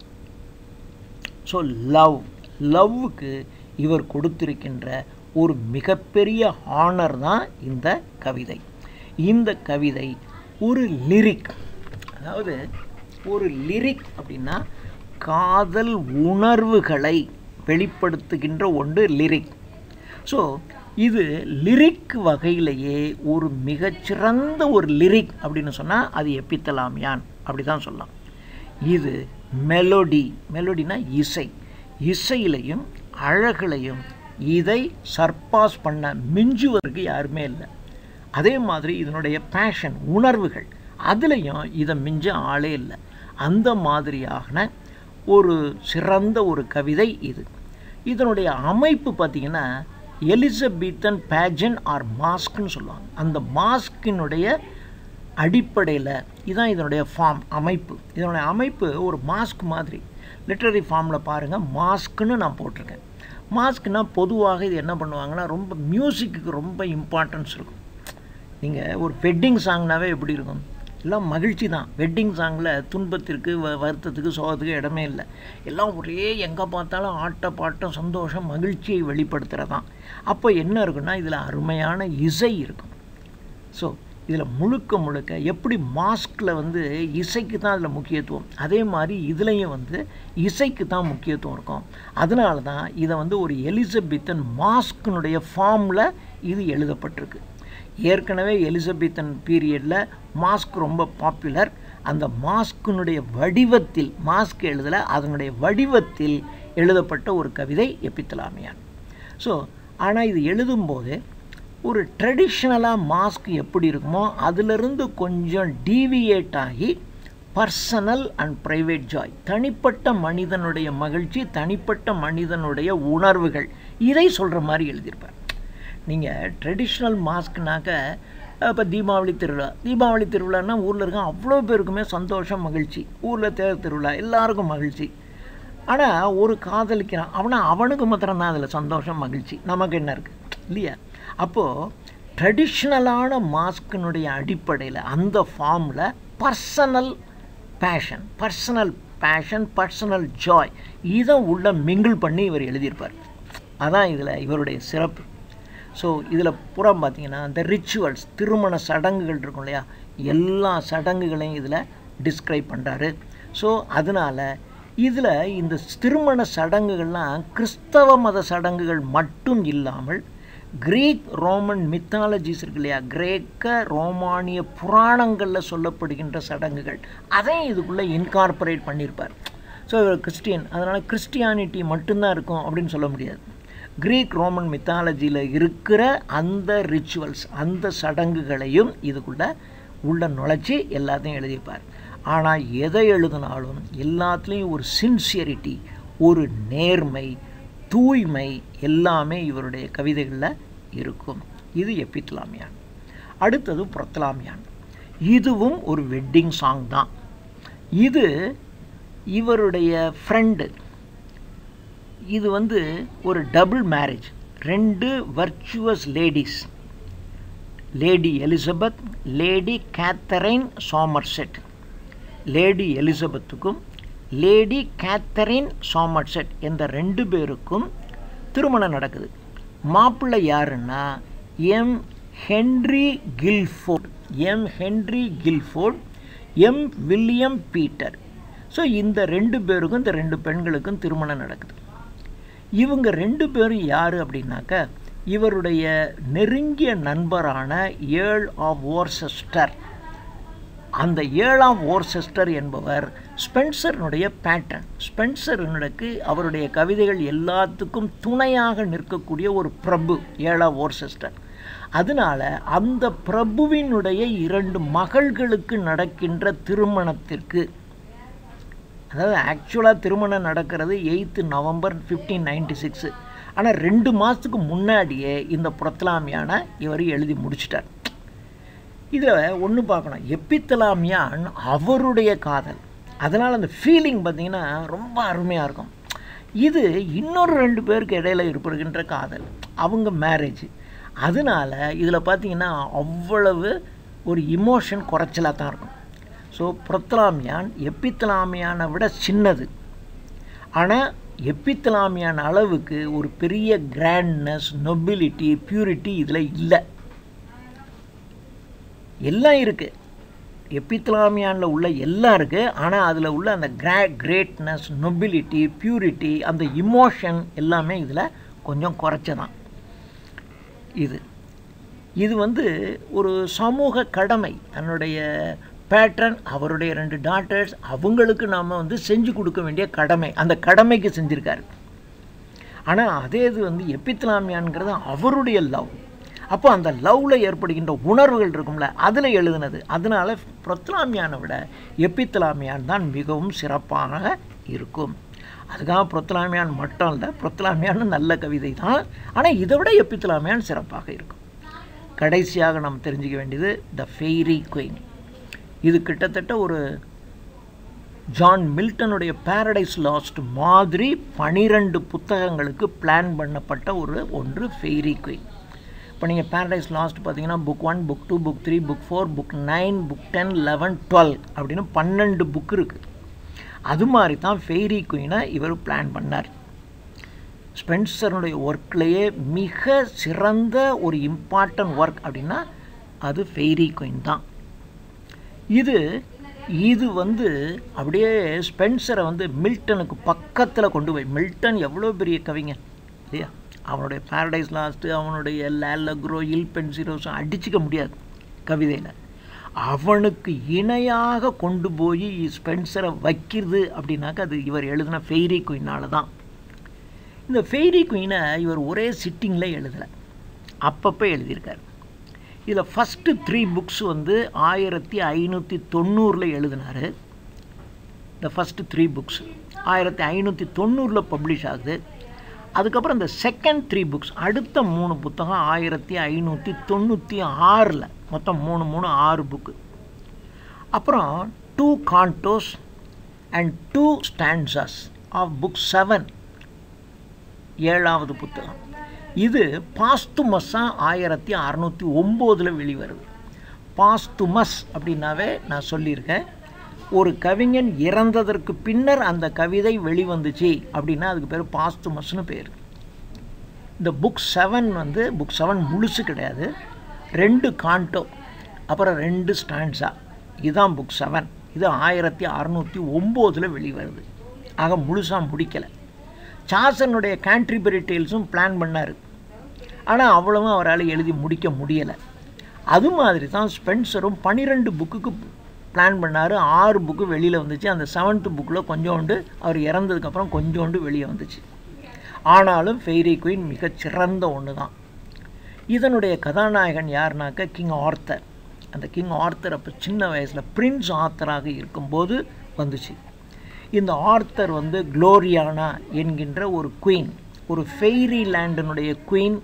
ஸோ லவ் லவ்வுக்கு இவர் கொடுத்திருக்கின்ற ஒரு மிகப்பெரிய ஹானர் தான் இந்த கவிதை இந்த கவிதை ஒரு லிரிக் அதாவது ஒரு லிரிக் அப்படின்னா காதல் உணர்வுகளை வெளிப்படுத்துகின்ற ஒன்று லிரிக் ஸோ இது லிரிக் வகையிலேயே ஒரு மிகச்சிறந்த ஒரு லிரிக் அப்படின்னு சொன்னால் அது எப்பித்தலாமியான் அப்படி தான் சொல்லலாம் இது மெலோடி மெலோடினா இசை இசையிலையும் அழகுலையும் இதை சர்பாஸ் பண்ண மிஞ்சுவதற்கு யாருமே இல்லை அதே மாதிரி இதனுடைய பேஷன் உணர்வுகள் அதுலேயும் இதை மிஞ்ச ஆளே இல்லை அந்த மாதிரியான ஒரு சிறந்த ஒரு கவிதை இது இதனுடைய அமைப்பு பார்த்திங்கன்னா எலிசபெத்தன் பேஜன் ஆர் மாஸ்க்னு சொல்லுவாங்க அந்த மாஸ்கினுடைய அடிப்படையில் இதுதான் இதனுடைய ஃபார்ம் அமைப்பு இதனுடைய அமைப்பு ஒரு மாஸ்க் மாதிரி லிட்ரரி ஃபார்மில் பாருங்கள் மாஸ்க்குன்னு நான் போட்டிருக்கேன் மாஸ்க்னால் பொதுவாக இது என்ன பண்ணுவாங்கன்னா ரொம்ப மியூசிக்கு ரொம்ப இம்பார்ட்டன்ஸ் இருக்கும் நீங்கள் ஒரு வெட்டிங் சாங்னாவே எப்படி இருக்கும் எல்லாம் மகிழ்ச்சி தான் வெட்டிங் சாங்கில் துன்பத்திற்கு வ வருத்தத்துக்கு சோகத்துக்கு இடமே இல்லை எல்லாம் ஒரே எங்கே பார்த்தாலும் ஆட்ட பாட்டம் சந்தோஷம் மகிழ்ச்சியை வெளிப்படுத்துகிறதான் அப்போ என்ன இருக்குன்னா இதில் அருமையான இசை இருக்கும் ஸோ இதில் முழுக்க முழுக்க எப்படி மாஸ்கில் வந்து இசைக்கு தான் அதில் முக்கியத்துவம் அதே மாதிரி இதுலேயும் வந்து இசைக்கு தான் முக்கியத்துவம் இருக்கும் அதனால தான் இதை வந்து ஒரு எலிசபெத்தன் மாஸ்கினுடைய ஃபார்மில் இது எழுதப்பட்டிருக்கு ஏற்கனவே எலிசபெத்தன் பீரியடில் மாஸ்க் ரொம்ப பாப்புலர் அந்த மாஸ்கினுடைய வடிவத்தில் மாஸ்க் எழுதலை அதனுடைய வடிவத்தில் எழுதப்பட்ட ஒரு கவிதை எப்பித்தலாமியான் ஸோ ஆனால் இது எழுதும்போது ஒரு ட்ரெடிஷ்னலாக மாஸ்க் எப்படி இருக்குமோ அதிலிருந்து கொஞ்சம் டீவியேட் ஆகி பர்சனல் அண்ட் ப்ரைவேட் ஜாய் தனிப்பட்ட மனிதனுடைய மகிழ்ச்சி தனிப்பட்ட மனிதனுடைய உணர்வுகள் இதை சொல்கிற மாதிரி எழுதியிருப்பார் நீங்கள் ட்ரெடிஷ்னல் மாஸ்க்னாக்க இப்போ தீபாவளி திருவிழா தீபாவளி திருவிழான்னா ஊரில் இருக்க அவ்வளோ பேருக்குமே சந்தோஷம் மகிழ்ச்சி ஊரில் தேர் திருவிழா எல்லாருக்கும் மகிழ்ச்சி ஆனால் ஒரு காதலிக்கிறான் அவனை அவனுக்கு மாத்திரம்தான் அதில் சந்தோஷம் மகிழ்ச்சி நமக்கு என்ன இருக்குது இல்லையா அப்போது ட்ரெடிஷ்னலான மாஸ்கினுடைய அடிப்படையில் அந்த ஃபார்மில் personal passion personal passion personal joy இதை உள்ள மிங்கிள் பண்ணி இவர் எழுதியிருப்பார் அதான் இதில் இவருடைய சிறப்பு ஸோ இதில் புறம் பார்த்தீங்கன்னா இந்த ரிச்சுவல்ஸ் திருமண சடங்குகள் இருக்கும் இல்லையா எல்லா சடங்குகளையும் இதில் டிஸ்கிரைப் பண்ணுறாரு ஸோ அதனால் இதில் இந்த திருமண சடங்குகள்லாம் கிறிஸ்தவ மத சடங்குகள் மட்டும் இல்லாமல் கிரீக் ரோமன் மித்தாலஜிஸ் இருக்கு இல்லையா கிரேக்க ரோமானிய புராணங்களில் சொல்லப்படுகின்ற சடங்குகள் அதையும் இதுக்குள்ளே இன்கார்பரேட் பண்ணியிருப்பார் ஸோ இவர் கிறிஸ்டியன் அதனால் கிறிஸ்டியானிட்டி மட்டும்தான் இருக்கும் அப்படின்னு சொல்ல முடியாது கிரீக் ரோமன் மித்தாலஜியில் இருக்கிற அந்த ரிச்சுவல்ஸ் அந்த சடங்குகளையும் இதுக்குள்ளே உள்ள நுழைச்சி எல்லாத்தையும் எழுதியிருப்பார் ஆனால் எதை எழுதினாலும் எல்லாத்துலேயும் ஒரு சின்சியரிட்டி ஒரு நேர்மை தூய்மை எல்லாமே இவருடைய கவிதைகளில் இருக்கும் இது எப்பித்லாமியான் அடுத்தது புரத்தலாமியான் இதுவும் ஒரு வெட்டிங் சாங் தான் இது இவருடைய ஃப்ரெண்டு இது வந்து ஒரு டபுள் மேரேஜ் ரெண்டு virtuous ladies Lady Elizabeth Lady Katherine Somerset Lady எலிசபெத்துக்கும் லேடி கேத்தரின் சாமர்செட் என்ற ரெண்டு பேருக்கும் திருமணம் நடக்குது மாப்பிள்ளை யாருன்னா M Henry Guildford M Henry Guildford M William Peter so இந்த ரெண்டு பேருக்கும் இந்த ரெண்டு பெண்களுக்கும் திருமணம் நடக்குது இவங்க ரெண்டு பேரும் யார் அப்படின்னாக்க இவருடைய நெருங்கிய நண்பரான ஏழ் ஆஃப் ஓர்செஸ்டர் அந்த ஏழாம் ஓர்செஸ்டர் என்பவர் ஸ்பென்சர்னுடைய பேட்டன் ஸ்பென்சர்னுக்கு அவருடைய கவிதைகள் எல்லாத்துக்கும் துணையாக நிற்கக்கூடிய ஒரு பிரபு ஏழாம் ஓர்செஸ்டர் அதனால அந்த பிரபுவினுடைய இரண்டு மகள்களுக்கு நடக்கின்ற திருமணத்திற்கு அதாவது ஆக்சுவலாக திருமணம் நடக்கிறது eighth November fifteen ninety six ஆனால் ரெண்டு மாதத்துக்கு முன்னாடியே இந்த புரத்தலாமியான இவர் எழுதி முடிச்சிட்டார் இதில் ஒன்று பார்க்கணும் எப்பித்தலாமியான் அவருடைய காதல் அதனால் அந்த ஃபீலிங் பார்த்திங்கன்னா ரொம்ப அருமையாக இருக்கும் இது இன்னொரு ரெண்டு பேருக்கு இடையில ஏற்படுகின்ற காதல் அவங்க மேரேஜ் அதனால் இதில் பார்த்திங்கன்னா அவ்வளவு ஒரு இமோஷன் குறைச்சலாக தான் இருக்கும் ஸோ புரத்தலாமியான் எப்பித்தலாமியானை விட சின்னது ஆனால் எப்பித்தலாமியான அளவுக்கு ஒரு பெரிய கிராண்ட்னஸ் நொபிலிட்டி பியூரிட்டி இதில் இல்லை எல்லாம் இருக்குது எப்பித்தலாமியானில் உள்ள எல்லாம் இருக்குது ஆனால் அதில் உள்ள அந்த கிரா கிரேட்னஸ் நொபிலிட்டி பியூரிட்டி அந்த இமோஷன் எல்லாமே இதில் கொஞ்சம் குறைச்சதான் இது இது வந்து ஒரு சமூக கடமை தன்னுடைய பேட்ரன் அவருடைய ரெண்டு டாட்டர்ஸ் அவங்களுக்கு நாம் வந்து செஞ்சு கொடுக்க வேண்டிய கடமை அந்த கடமைக்கு செஞ்சுருக்காரு ஆனால் அதே இது வந்து எப்பித்தலாமியான்ங்கிறது அவருடைய லவ் அப்போ அந்த லவ்வில் ஏற்படுகின்ற உணர்வுகள் இருக்கும்ல அதில் எழுதுனது அதனால் புரத்தலாமியானை விட எப்பித்தலாமியான் தான் மிகவும் சிறப்பாக இருக்கும் அதுக்காக புரத்தலாமியான் மட்டும் இல்லை புரத்தலாமியான் நல்ல கவிதை தான் ஆனால் இதை விட எப்பித்தலாமியான் சிறப்பாக இருக்கும் கடைசியாக நாம் தெரிஞ்சுக்க வேண்டியது த ஃபெய்ரி குயின் இது கிட்டத்தட்ட ஒரு ஜான் மில்டனுடைய பேரடைஸ் லாஸ்ட் மாதிரி பனிரெண்டு புத்தகங்களுக்கு பிளான் பண்ணப்பட்ட ஒரு ஒன்று ஃபெய்ரி குயின் இப்போ நீங்கள் பேரடைஸ் லாஸ்ட் பார்த்தீங்கன்னா book one book two book three book four book nine book ten eleven twelve அப்படின்னு பன்னெண்டு புக் இருக்குது அது மாதிரி தான் ஃபெய்ரி குயினை இவர் பிளான் பண்ணார் ஸ்பென்சருடைய ஒர்க்லேயே மிக சிறந்த ஒரு இம்பார்ட்டன்ட் ஒர்க் அப்படின்னா அது ஃபெய்ரி குயின் தான் இது இது வந்து அப்படியே ஸ்பென்சரை வந்து மில்டனுக்கு பக்கத்தில் கொண்டு போய் மில்டன் எவ்வளோ பெரிய கவிஞன் இல்லையா அவனுடைய பேரடைஸ் லாஸ்ட்டு அவனுடைய லேலக்ரோ இல் பென்சிரோஸும் அடிச்சிக்க முடியாது கவிதையில் அவனுக்கு இணையாக கொண்டு போய் ஸ்பென்சரை வைக்கிறது அப்படின்னாக்க அது இவர் எழுதின ஃபெய்ரி குயினால் தான் இந்த ஃபெய்ரி குயினை இவர் ஒரே சிட்டிங்கில் எழுதலை அப்பப்போ எழுதியிருக்கார் இதில் ஃபஸ்ட்டு த்ரீ புக்ஸ் வந்து ஆயிரத்தி ஐநூற்றி தொண்ணூறில் எழுதினார் இந்த ஃபஸ்ட்டு த்ரீ புக்ஸ் ஆயிரத்தி ஐநூற்றி தொண்ணூறில் பப்ளிஷ் ஆகுது அதுக்கப்புறம் இந்த செகண்ட் த்ரீ புக்ஸ் அடுத்த மூணு புத்தகம் ஆயிரத்தி ஐநூற்றி தொண்ணூற்றி ஆறில் மொத்தம் மூணு மூணு ஆறு புக்கு அப்புறம் two cantos and two stanzas of book seven ஏழாவது புத்தகம் இது பாஸ்துமஸ்ஸாக ஆயிரத்தி அறநூற்றி ஒம்போதில் வெளிவருது பாஸ்துமஸ் அப்படின்னாவே நான் சொல்லியிருக்கேன் ஒரு கவிஞன் இறந்ததற்கு பின்னர் அந்த கவிதை வெளிவந்துச்சு அப்படின்னா அதுக்கு பேர் பாஸ்துமஸ்னு பேர் இந்த புக் செவன் வந்து புக் செவன் முழுசு கிடையாது ரெண்டு காண்டோ அப்புறம் ரெண்டு ஸ்டாண்ட்ஸா இதுதான் புக் செவன் இது ஆயிரத்தி அறநூற்றி ஒம்போதில் வெளிவருது ஆக முழுசாக முடிக்கலை சாசனுடைய கேன்ட்ரிபரி டேல்ஸும் பிளான் பண்ணார் ஆனால் அவ்வளவும் அவரால் எழுதி முடிக்க முடியலை அது மாதிரி தான் ஸ்பென்சரும் பன்னிரெண்டு புக்குக்கு பிளான் பண்ணார் ஆறு புக்கு வெளியில் வந்துச்சு அந்த செவன்த்து புக்கில் கொஞ்சோண்டு அவர் இறந்ததுக்கப்புறம் கொஞ்சோண்டு வெளியே வந்துச்சு ஆனாலும் ஃபெய்ரி குயின் மிகச்சிறந்த ஒன்று தான் இதனுடைய கதாநாயகன் யாருனாக்க கிங் ஆர்த்தர் அந்த கிங் ஆர்த்தர் அப்போ சின்ன வயசில் பிரின்ஸ் ஆர்த்தராக இருக்கும்போது வந்துச்சு இந்த ஆர்த்தர் வந்து குளோரியானா என்கின்ற ஒரு குயின் ஒரு ஃபெய்ரி லேண்டினுடைய குயின்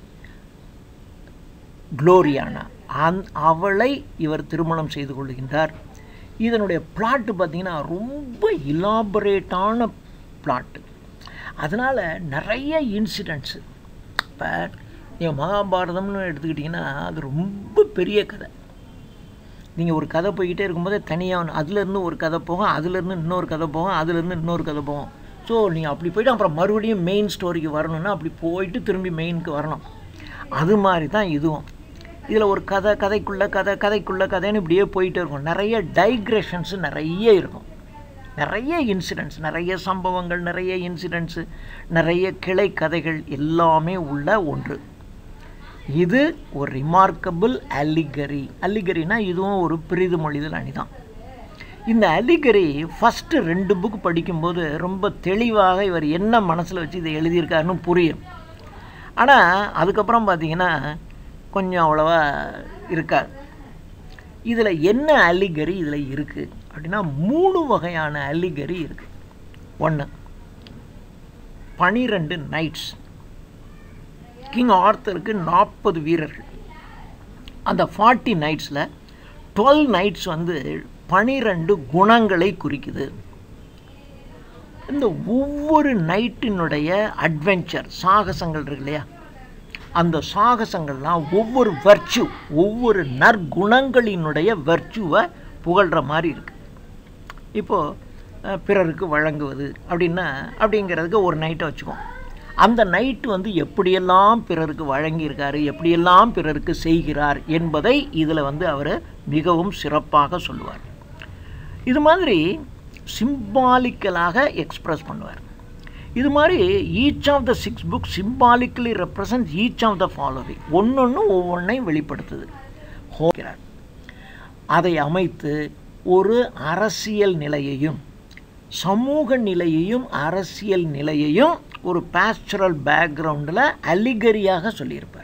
குளோரியானா அந் அவளை இவர் திருமணம் செய்து கொள்கின்றார் இதனுடைய பிளாட்டு பார்த்திங்கன்னா ரொம்ப இலாபரேட்டான பிளாட்டு அதனால் நிறைய இன்சிடெண்ட்ஸு இப்போ நீங்கள் மகாபாரதம்னு எடுத்துக்கிட்டிங்கன்னா அது ரொம்ப பெரிய கதை நீங்கள் ஒரு கதை போய்கிட்டே இருக்கும்போதே தனியாக ஒன்று அதுலேருந்து ஒரு கதை போகும் அதுலேருந்து இன்னொரு கதை போகும் அதுலேருந்து இன்னொரு கதை போகும் ஸோ நீங்கள் அப்படி போய்ட்டு அப்புறம் மறுபடியும் மெயின் ஸ்டோரிக்கு வரணும்னா அப்படி போயிட்டு திரும்பி மெயினுக்கு வரணும் அது மாதிரி தான் இதுவும் இதில் ஒரு கதை கதைக்குள்ளே கதை கதைக்குள்ளே கதைன்னு இப்படியே போயிட்டே இருக்கும் நிறைய டைக்ரெஷன்ஸு நிறைய இருக்கும் நிறைய இன்சிடெண்ட்ஸ் நிறைய சம்பவங்கள் நிறைய இன்சிடெண்ட்ஸு நிறைய கிளை கதைகள் எல்லாமே உள்ள ஒன்று இது ஒரு ரிமார்க்கபிள் அலிகரி அலிகரினா இதுவும் ஒரு பிரிது மொழிதல் அணிதான் இந்த அலிகரி ஃபஸ்ட்டு ரெண்டு புக் படிக்கும்போது ரொம்ப தெளிவாக இவர் என்ன மனசில் வச்சு இதை எழுதியிருக்காருன்னு புரியும் ஆனால் அதுக்கப்புறம் பார்த்தீங்கன்னா கொஞ்சம் அவ்வளோவா இருக்காது இதில் என்ன அலிகரி இதில் இருக்குது அப்படின்னா மூணு வகையான அலிகரி இருக்குது ஒன்று பனிரெண்டு நைட்ஸ் கிங் ஆர்த்தருக்கு நாற்பது வீரர்கள் அந்த ஃபார்ட்டி நைட்ஸில் டுவெல் நைட்ஸ் வந்து பனிரெண்டு குணங்களை குறிக்குது இந்த ஒவ்வொரு நைட்டினுடைய அட்வென்ச்சர் சாகசங்கள் இருக்கு இல்லையா அந்த சாகசங்கள்லாம் ஒவ்வொரு வர்ச்சு ஒவ்வொரு நற்குணங்களினுடைய வர்ச்சுவை புகழ்கிற மாதிரி இருக்குது இப்போது பிறருக்கு வழங்குவது அப்படின்னா அப்படிங்கிறதுக்கு ஒரு நைட்டை வச்சுக்கோம் அந்த நைட்டு வந்து எப்படியெல்லாம் பிறருக்கு வழங்கியிருக்காரு எப்படியெல்லாம் பிறருக்கு செய்கிறார் என்பதை இதில் வந்து அவர் மிகவும் சிறப்பாக சொல்லுவார் இது மாதிரி சிம்பாலிக்கலாக எக்ஸ்ப்ரெஸ் பண்ணுவார் இது மாதிரி each of the six book symbolically represent each of the following ஒன்றொன்று ஒவ்வொன்றையும் வெளிப்படுத்துது ஹோக்கிறார் அதை அமைத்து ஒரு அரசியல் நிலையையும் சமூக நிலையையும் அரசியல் நிலையையும் ஒரு பேஸ்டரல் பேக்ரவுண்டில் அலிகரியாக சொல்லியிருப்பார்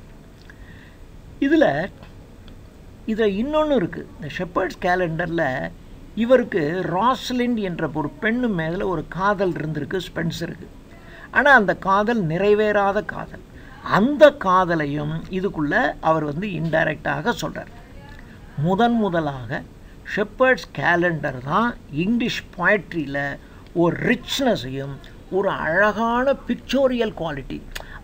இதில் இதில் இன்னொன்று இருக்குது இந்த ஷெப்பர்ட்ஸ் கேலண்டரில் இவருக்கு ராஸ்லிண்ட் என்ற ஒரு பெண்ணு மேலே ஒரு காதல் இருந்திருக்கு ஸ்பென்சருக்கு ஆனால் அந்த காதல் நிறைவேறாத காதல் அந்த காதலையும் இதுக்குள்ளே அவர் வந்து இன்டைரக்டாக சொல்கிறார் முதன் முதலாக ஷெப்பர்ட்ஸ் கேலண்டர் தான் இங்கிலீஷ் போய்ட்ரியில் ஒரு ரிச்னஸையும் ஒரு அழகான பிக்சோரியல் குவாலிட்டி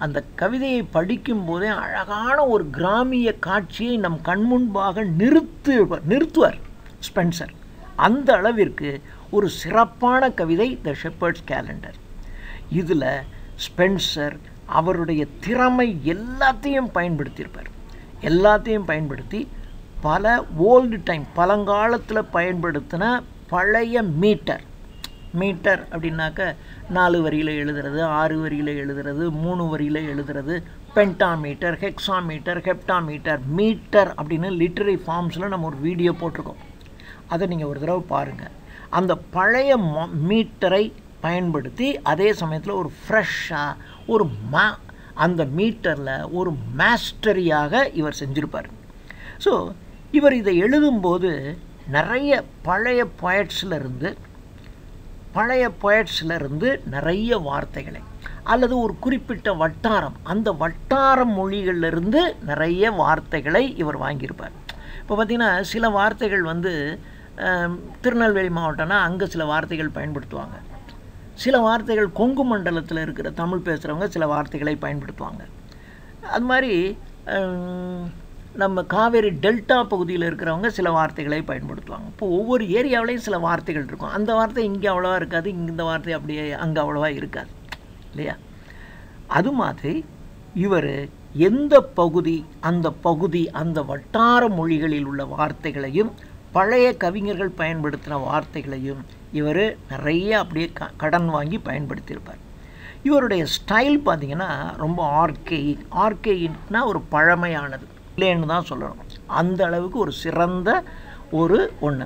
அந்த கவிதையை படிக்கும் போதே அழகான ஒரு கிராமிய காட்சியை நம் கண்முன்பாக நிறுத்து நிறுத்துவார் ஸ்பென்சர் அந்த அளவிற்கு ஒரு சிறப்பான கவிதை த ஷெப்பர்ட்ஸ் கேலண்டர் இதில் ஸ்பென்சர் அவருடைய திறமை எல்லாத்தையும் பயன்படுத்தியிருப்பார் எல்லாத்தையும் பயன்படுத்தி பல ஓல்டு டைம் பழங்காலத்தில் பயன்படுத்தின பழைய மீட்டர் மீட்டர் அப்படின்னாக்க நாலு வரியில் எழுதுறது ஆறு வரியில் எழுதுறது மூணு வரியில் எழுதுறது பென்டாமீட்டர் ஹெக்ஸாமீட்டர் ஹெப்டாமீட்டர் மீட்டர் அப்படின்னு லிட்டரரி ஃபார்ம்ஸில் நம்ம ஒரு வீடியோ போட்டிருக்கோம் அதை நீங்கள் ஒரு தடவை பாருங்கள் அந்த பழைய மீட்டரை பயன்படுத்தி அதே சமயத்தில் ஒரு ஃப்ரெஷ்ஷாக ஒரு மா அந்த மீட்டரில் ஒரு மாஸ்டரியாக இவர் செஞ்சுருப்பார் ஸோ இவர் இதை எழுதும்போது நிறைய பழைய poetsல இருந்து பழைய poetsல இருந்து நிறைய வார்த்தைகளை அல்லது ஒரு குறிப்பிட்ட வட்டாரம் அந்த வட்டார மொழிகளிலிருந்து நிறைய வார்த்தைகளை இவர் வாங்கியிருப்பார் இப்போ பார்த்தீங்கன்னா சில வார்த்தைகள் வந்து ஆம், திருநெல்வேலி மாவட்டம்னா அங்கே சில வார்த்தைகள் பயன்படுத்துவாங்க சில வார்த்தைகள் கொங்கு மண்டலத்தில் இருக்கிற தமிழ் பேசுகிறவங்க சில வார்த்தைகளை பயன்படுத்துவாங்க அது மாதிரி ஹம், நம்ம காவேரி டெல்டா பகுதியில் இருக்கிறவங்க சில வார்த்தைகளை பயன்படுத்துவாங்க இப்போ ஒவ்வொரு ஏரியாவிலையும் சில வார்த்தைகள் இருக்கும் அந்த வார்த்தை இங்கே அவ்வளோவா இருக்காது இங்க இந்த வார்த்தை அப்படியே அங்கே அவ்வளோவா இருக்காது இல்லையா அது மாதிரி இவர் எந்த பகுதி அந்த பகுதி அந்த வட்டார மொழிகளில் உள்ள வார்த்தைகளையும் பழைய கவிஞர்கள் பயன்படுத்தின வார்த்தைகளையும் இவர் நிறைய அப்படியே க கடன் வாங்கி பயன்படுத்தியிருப்பார் இவருடைய ஸ்டைல் பார்த்தீங்கன்னா ரொம்ப ஆர்கெயிக் ஆர்கெயிக்னா ஒரு பழமையானது இல்லைன்னு தான் சொல்லணும் அந்த அளவுக்கு ஒரு சிறந்த ஒரு ஒன்று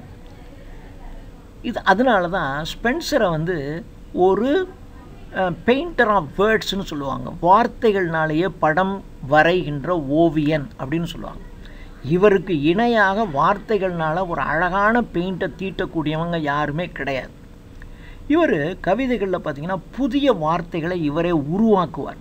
இது அதனால தான் ஸ்பென்சரை வந்து ஒரு பெயிண்டர் ஆஃப் வேர்ட்ஸ்னு சொல்லுவாங்க வார்த்தைகள்னாலேயே படம் வரைகின்ற ஓவியன் அப்படின்னு சொல்லுவாங்க இவருக்கு இணையாக வார்த்தைகள்னால ஒரு அழகான பெயிண்டை தீட்டக்கூடியவங்க யாருமே கிடையாது இவர் கவிதைகளில் பார்த்தீங்கன்னா புதிய வார்த்தைகளை இவரே உருவாக்குவார்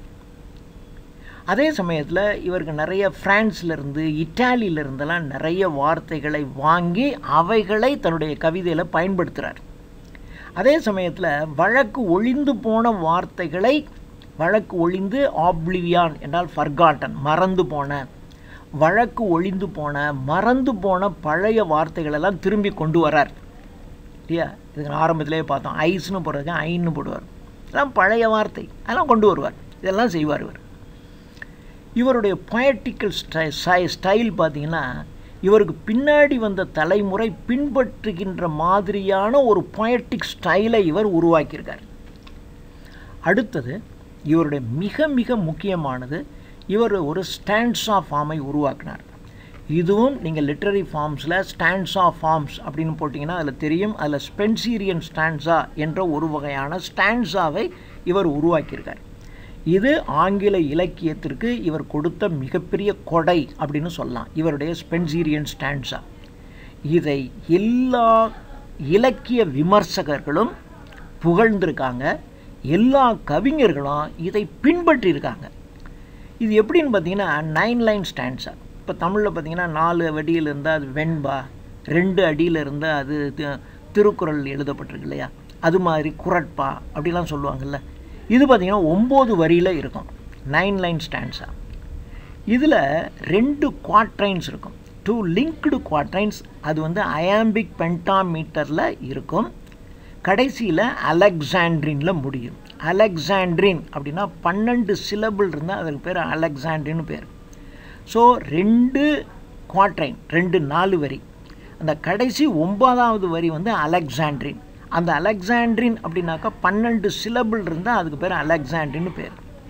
அதே சமயத்தில் இவருக்கு நிறைய பிரான்ஸ்ல இருந்து இட்டாலியில இருந்தெல்லாம் நிறைய வார்த்தைகளை வாங்கி அவைகளை தன்னுடைய கவிதையில் பயன்படுத்துகிறார் அதே சமயத்தில் வழக்கு ஒளிந்து போன வார்த்தைகளை வழக்கு ஒளிந்து ஆப்ளிவியான் என்றால் ஃபர்காட்டன் மறந்து போன வழக்கு ஒளிந்து போன மறந்து போன பழைய வார்த்தைகளெல்லாம் திரும்பி கொண்டு வரார் இல்லையா இதுக்கு நான் ஆரம்பத்திலே பார்த்தோம் ஐஸ்னு போடுறதுக்கு ஐன்னு போடுவார் இதெல்லாம் பழைய வார்த்தை அதெல்லாம் கொண்டு வருவார் இதெல்லாம் செய்வார் இவர் இவருடைய பொயட்டிக்கல் ஸ்டை ஸ்டைல் பார்த்தீங்கன்னா இவருக்கு பின்னாடி வந்த தலைமுறை பின்பற்றுகின்ற மாதிரியான ஒரு பொயட்டிக் ஸ்டைலை இவர் உருவாக்கியிருக்கார் அடுத்தது இவருடைய மிக மிக முக்கியமானது இவர் ஒரு ஸ்டாண்ட்ஸா ஃபார்மை உருவாக்கினார் இதுவும் நீங்கள் லிட்டரரி ஃபார்ம்ஸில் ஸ்டாண்ட்ஸா ஃபார்ம்ஸ் அப்படின்னு போட்டிங்கன்னா அதில் தெரியும் அதில் ஸ்பென்சீரியன் ஸ்டாண்ட்ஸா என்ற ஒரு வகையான ஸ்டாண்ட்ஸாவை இவர் உருவாக்கியிருக்கார் இது ஆங்கில இலக்கியத்திற்கு இவர் கொடுத்த மிகப்பெரிய கொடை அப்படின்னு சொல்லலாம் இவருடைய ஸ்பென்சீரியன் ஸ்டாண்ட்ஸா இதை எல்லா இலக்கிய விமர்சகர்களும் புகழ்ந்திருக்காங்க எல்லா கவிஞர்களும் இதை பின்பற்றியிருக்காங்க இது எப்படின்னு பார்த்தீங்கன்னா நைன் லைன் ஸ்டாண்ட்ஸா இப்போ தமிழில் பார்த்தீங்கன்னா நாலு அடியில் இருந்தால் அது வெண்பா ரெண்டு அடியில் இருந்தால் அது தி- திருக்குறள் எழுதப்பட்டிருக்கு இல்லையா அது மாதிரி குரட்பா அப்படிலாம் சொல்லுவாங்கல்ல இது பார்த்தீங்கன்னா ஒம்பது வரியில் இருக்கும் நைன் லைன் ஸ்டாண்ட்ஸா இதில் ரெண்டு குவாட்ரைன்ஸ் இருக்கும் டூ லிங்க்டு குவாட்ரைன்ஸ் அது வந்து அயாம்பிக் பென்டாமீட்டரில் இருக்கும் கடைசியில் அலெக்சாண்ட்ரினில் முடியும் அலெக்சாண்ட்ரின் அப்படின்னா பன்னெண்டு சிலபிள் இருந்தால் அதுக்கு பேர் அலெக்சாண்ட்ரின்னு பேர் ஸோ ரெண்டு குவாட்ரைன் ரெண்டு நாலு வரி அந்த கடைசி ஒன்பதாவது வரி வந்து அலெக்சாண்ட்ரின் அந்த அலெக்சாண்ட்ரின் அப்படின்னாக்கா பன்னெண்டு சிலபிள் இருந்தால் அதுக்கு பேர் அலெக்சாண்ட்ரின்னு பேர்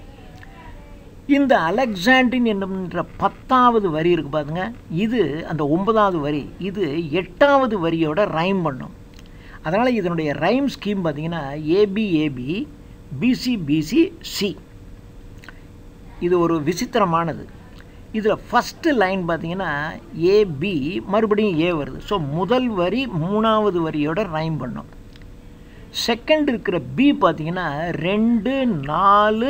இந்த அலெக்சாண்டின் என்ற பத்தாவது வரி இருக்கு பாருங்க இது அந்த ஒன்பதாவது வரி இது எட்டாவது வரியோட ரைம் பண்ணும் அதனால் இதனுடைய ரைம் ஸ்கீம் பார்த்தீங்கன்னா ஏபிஏபி பிசி பிசி சி இது ஒரு விசித்திரமானது இதில் ஃபஸ்ட்டு லைன் பார்த்தீங்கன்னா ஏபி மறுபடியும் ஏ வருது ஸோ முதல் வரி மூணாவது வரியோட ரைம் பண்ணும் செகண்ட் இருக்கிற பி பார்த்தீங்கன்னா ரெண்டு நாலு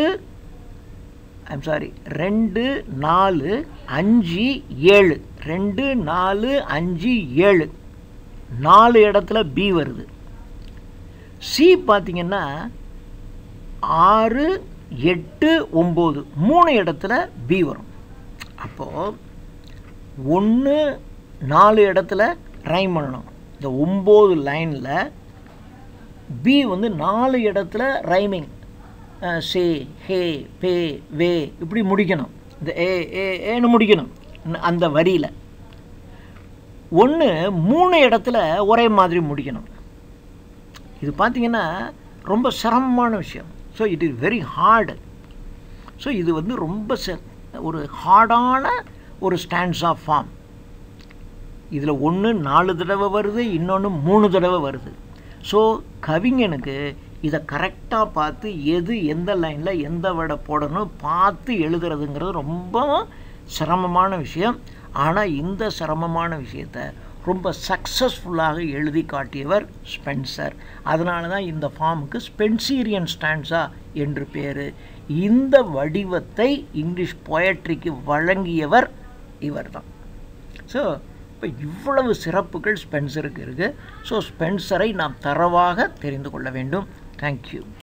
ஐம் சாரி ரெண்டு நாலு அஞ்சு ஏழு ரெண்டு நாலு அஞ்சு ஏழு நாலு இடத்துல பி வருது சி பார்த்தீங்கன்னா ஆறு எட்டு ஒம்பது மூணு இடத்துல பி வரும் அப்போது ஒன்று நாலு இடத்துல ரைம் பண்ணணும் இந்த ஒம்பது லைனில் பி வந்து நாலு இடத்துல ரைமிங் சே ஹே பே வே இப்படி முடிக்கணும் இந்த ஏ ஏ ஏன்னு முடிக்கணும் ந- அந்த வரியில் ஒன்று மூணு இடத்துல ஒரே மாதிரி முடிக்கணும் இது பார்த்தீங்கன்னா ரொம்ப சிரமமான விஷயம் so it is very hard so இது வந்து ரொம்ப ச- ஒரு ஹார்டான ஒரு ஸ்டாண்ட்ஸ் ஆஃப் ஃபார்ம் இதில் ஒன்று நாலு தடவை வருது இன்னொன்று மூணு தடவை வருது ஸோ கவிஞனுக்கு இதை கரெக்டாக பார்த்து எது எந்த லைனில் எந்த விட போடணும் பார்த்து எழுதுறதுங்கிறது ரொம்ப சிரமமான விஷயம் ஆனால் இந்த சிரமமான விஷயத்தை ரொம்ப சக்ஸஸ்ஃபுல்லாக எழுதி காட்டியவர் ஸ்பென்சர் அதனால தான் இந்த ஃபார்முக்கு ஸ்பென்சீரியன் ஸ்டாண்ட்ஸா என்று பேர் இந்த வடிவத்தை இங்கிலீஷ் பொயட்ரிக்கு வழங்கியவர் இவர்தான் ஸோ இப்போ இவ்வளவு சிறப்புகள் ஸ்பென்சருக்கு இருக்குது ஸோ ஸ்பென்சரை நாம் தரவாக தெரிந்து கொள்ள வேண்டும் தேங்க்யூ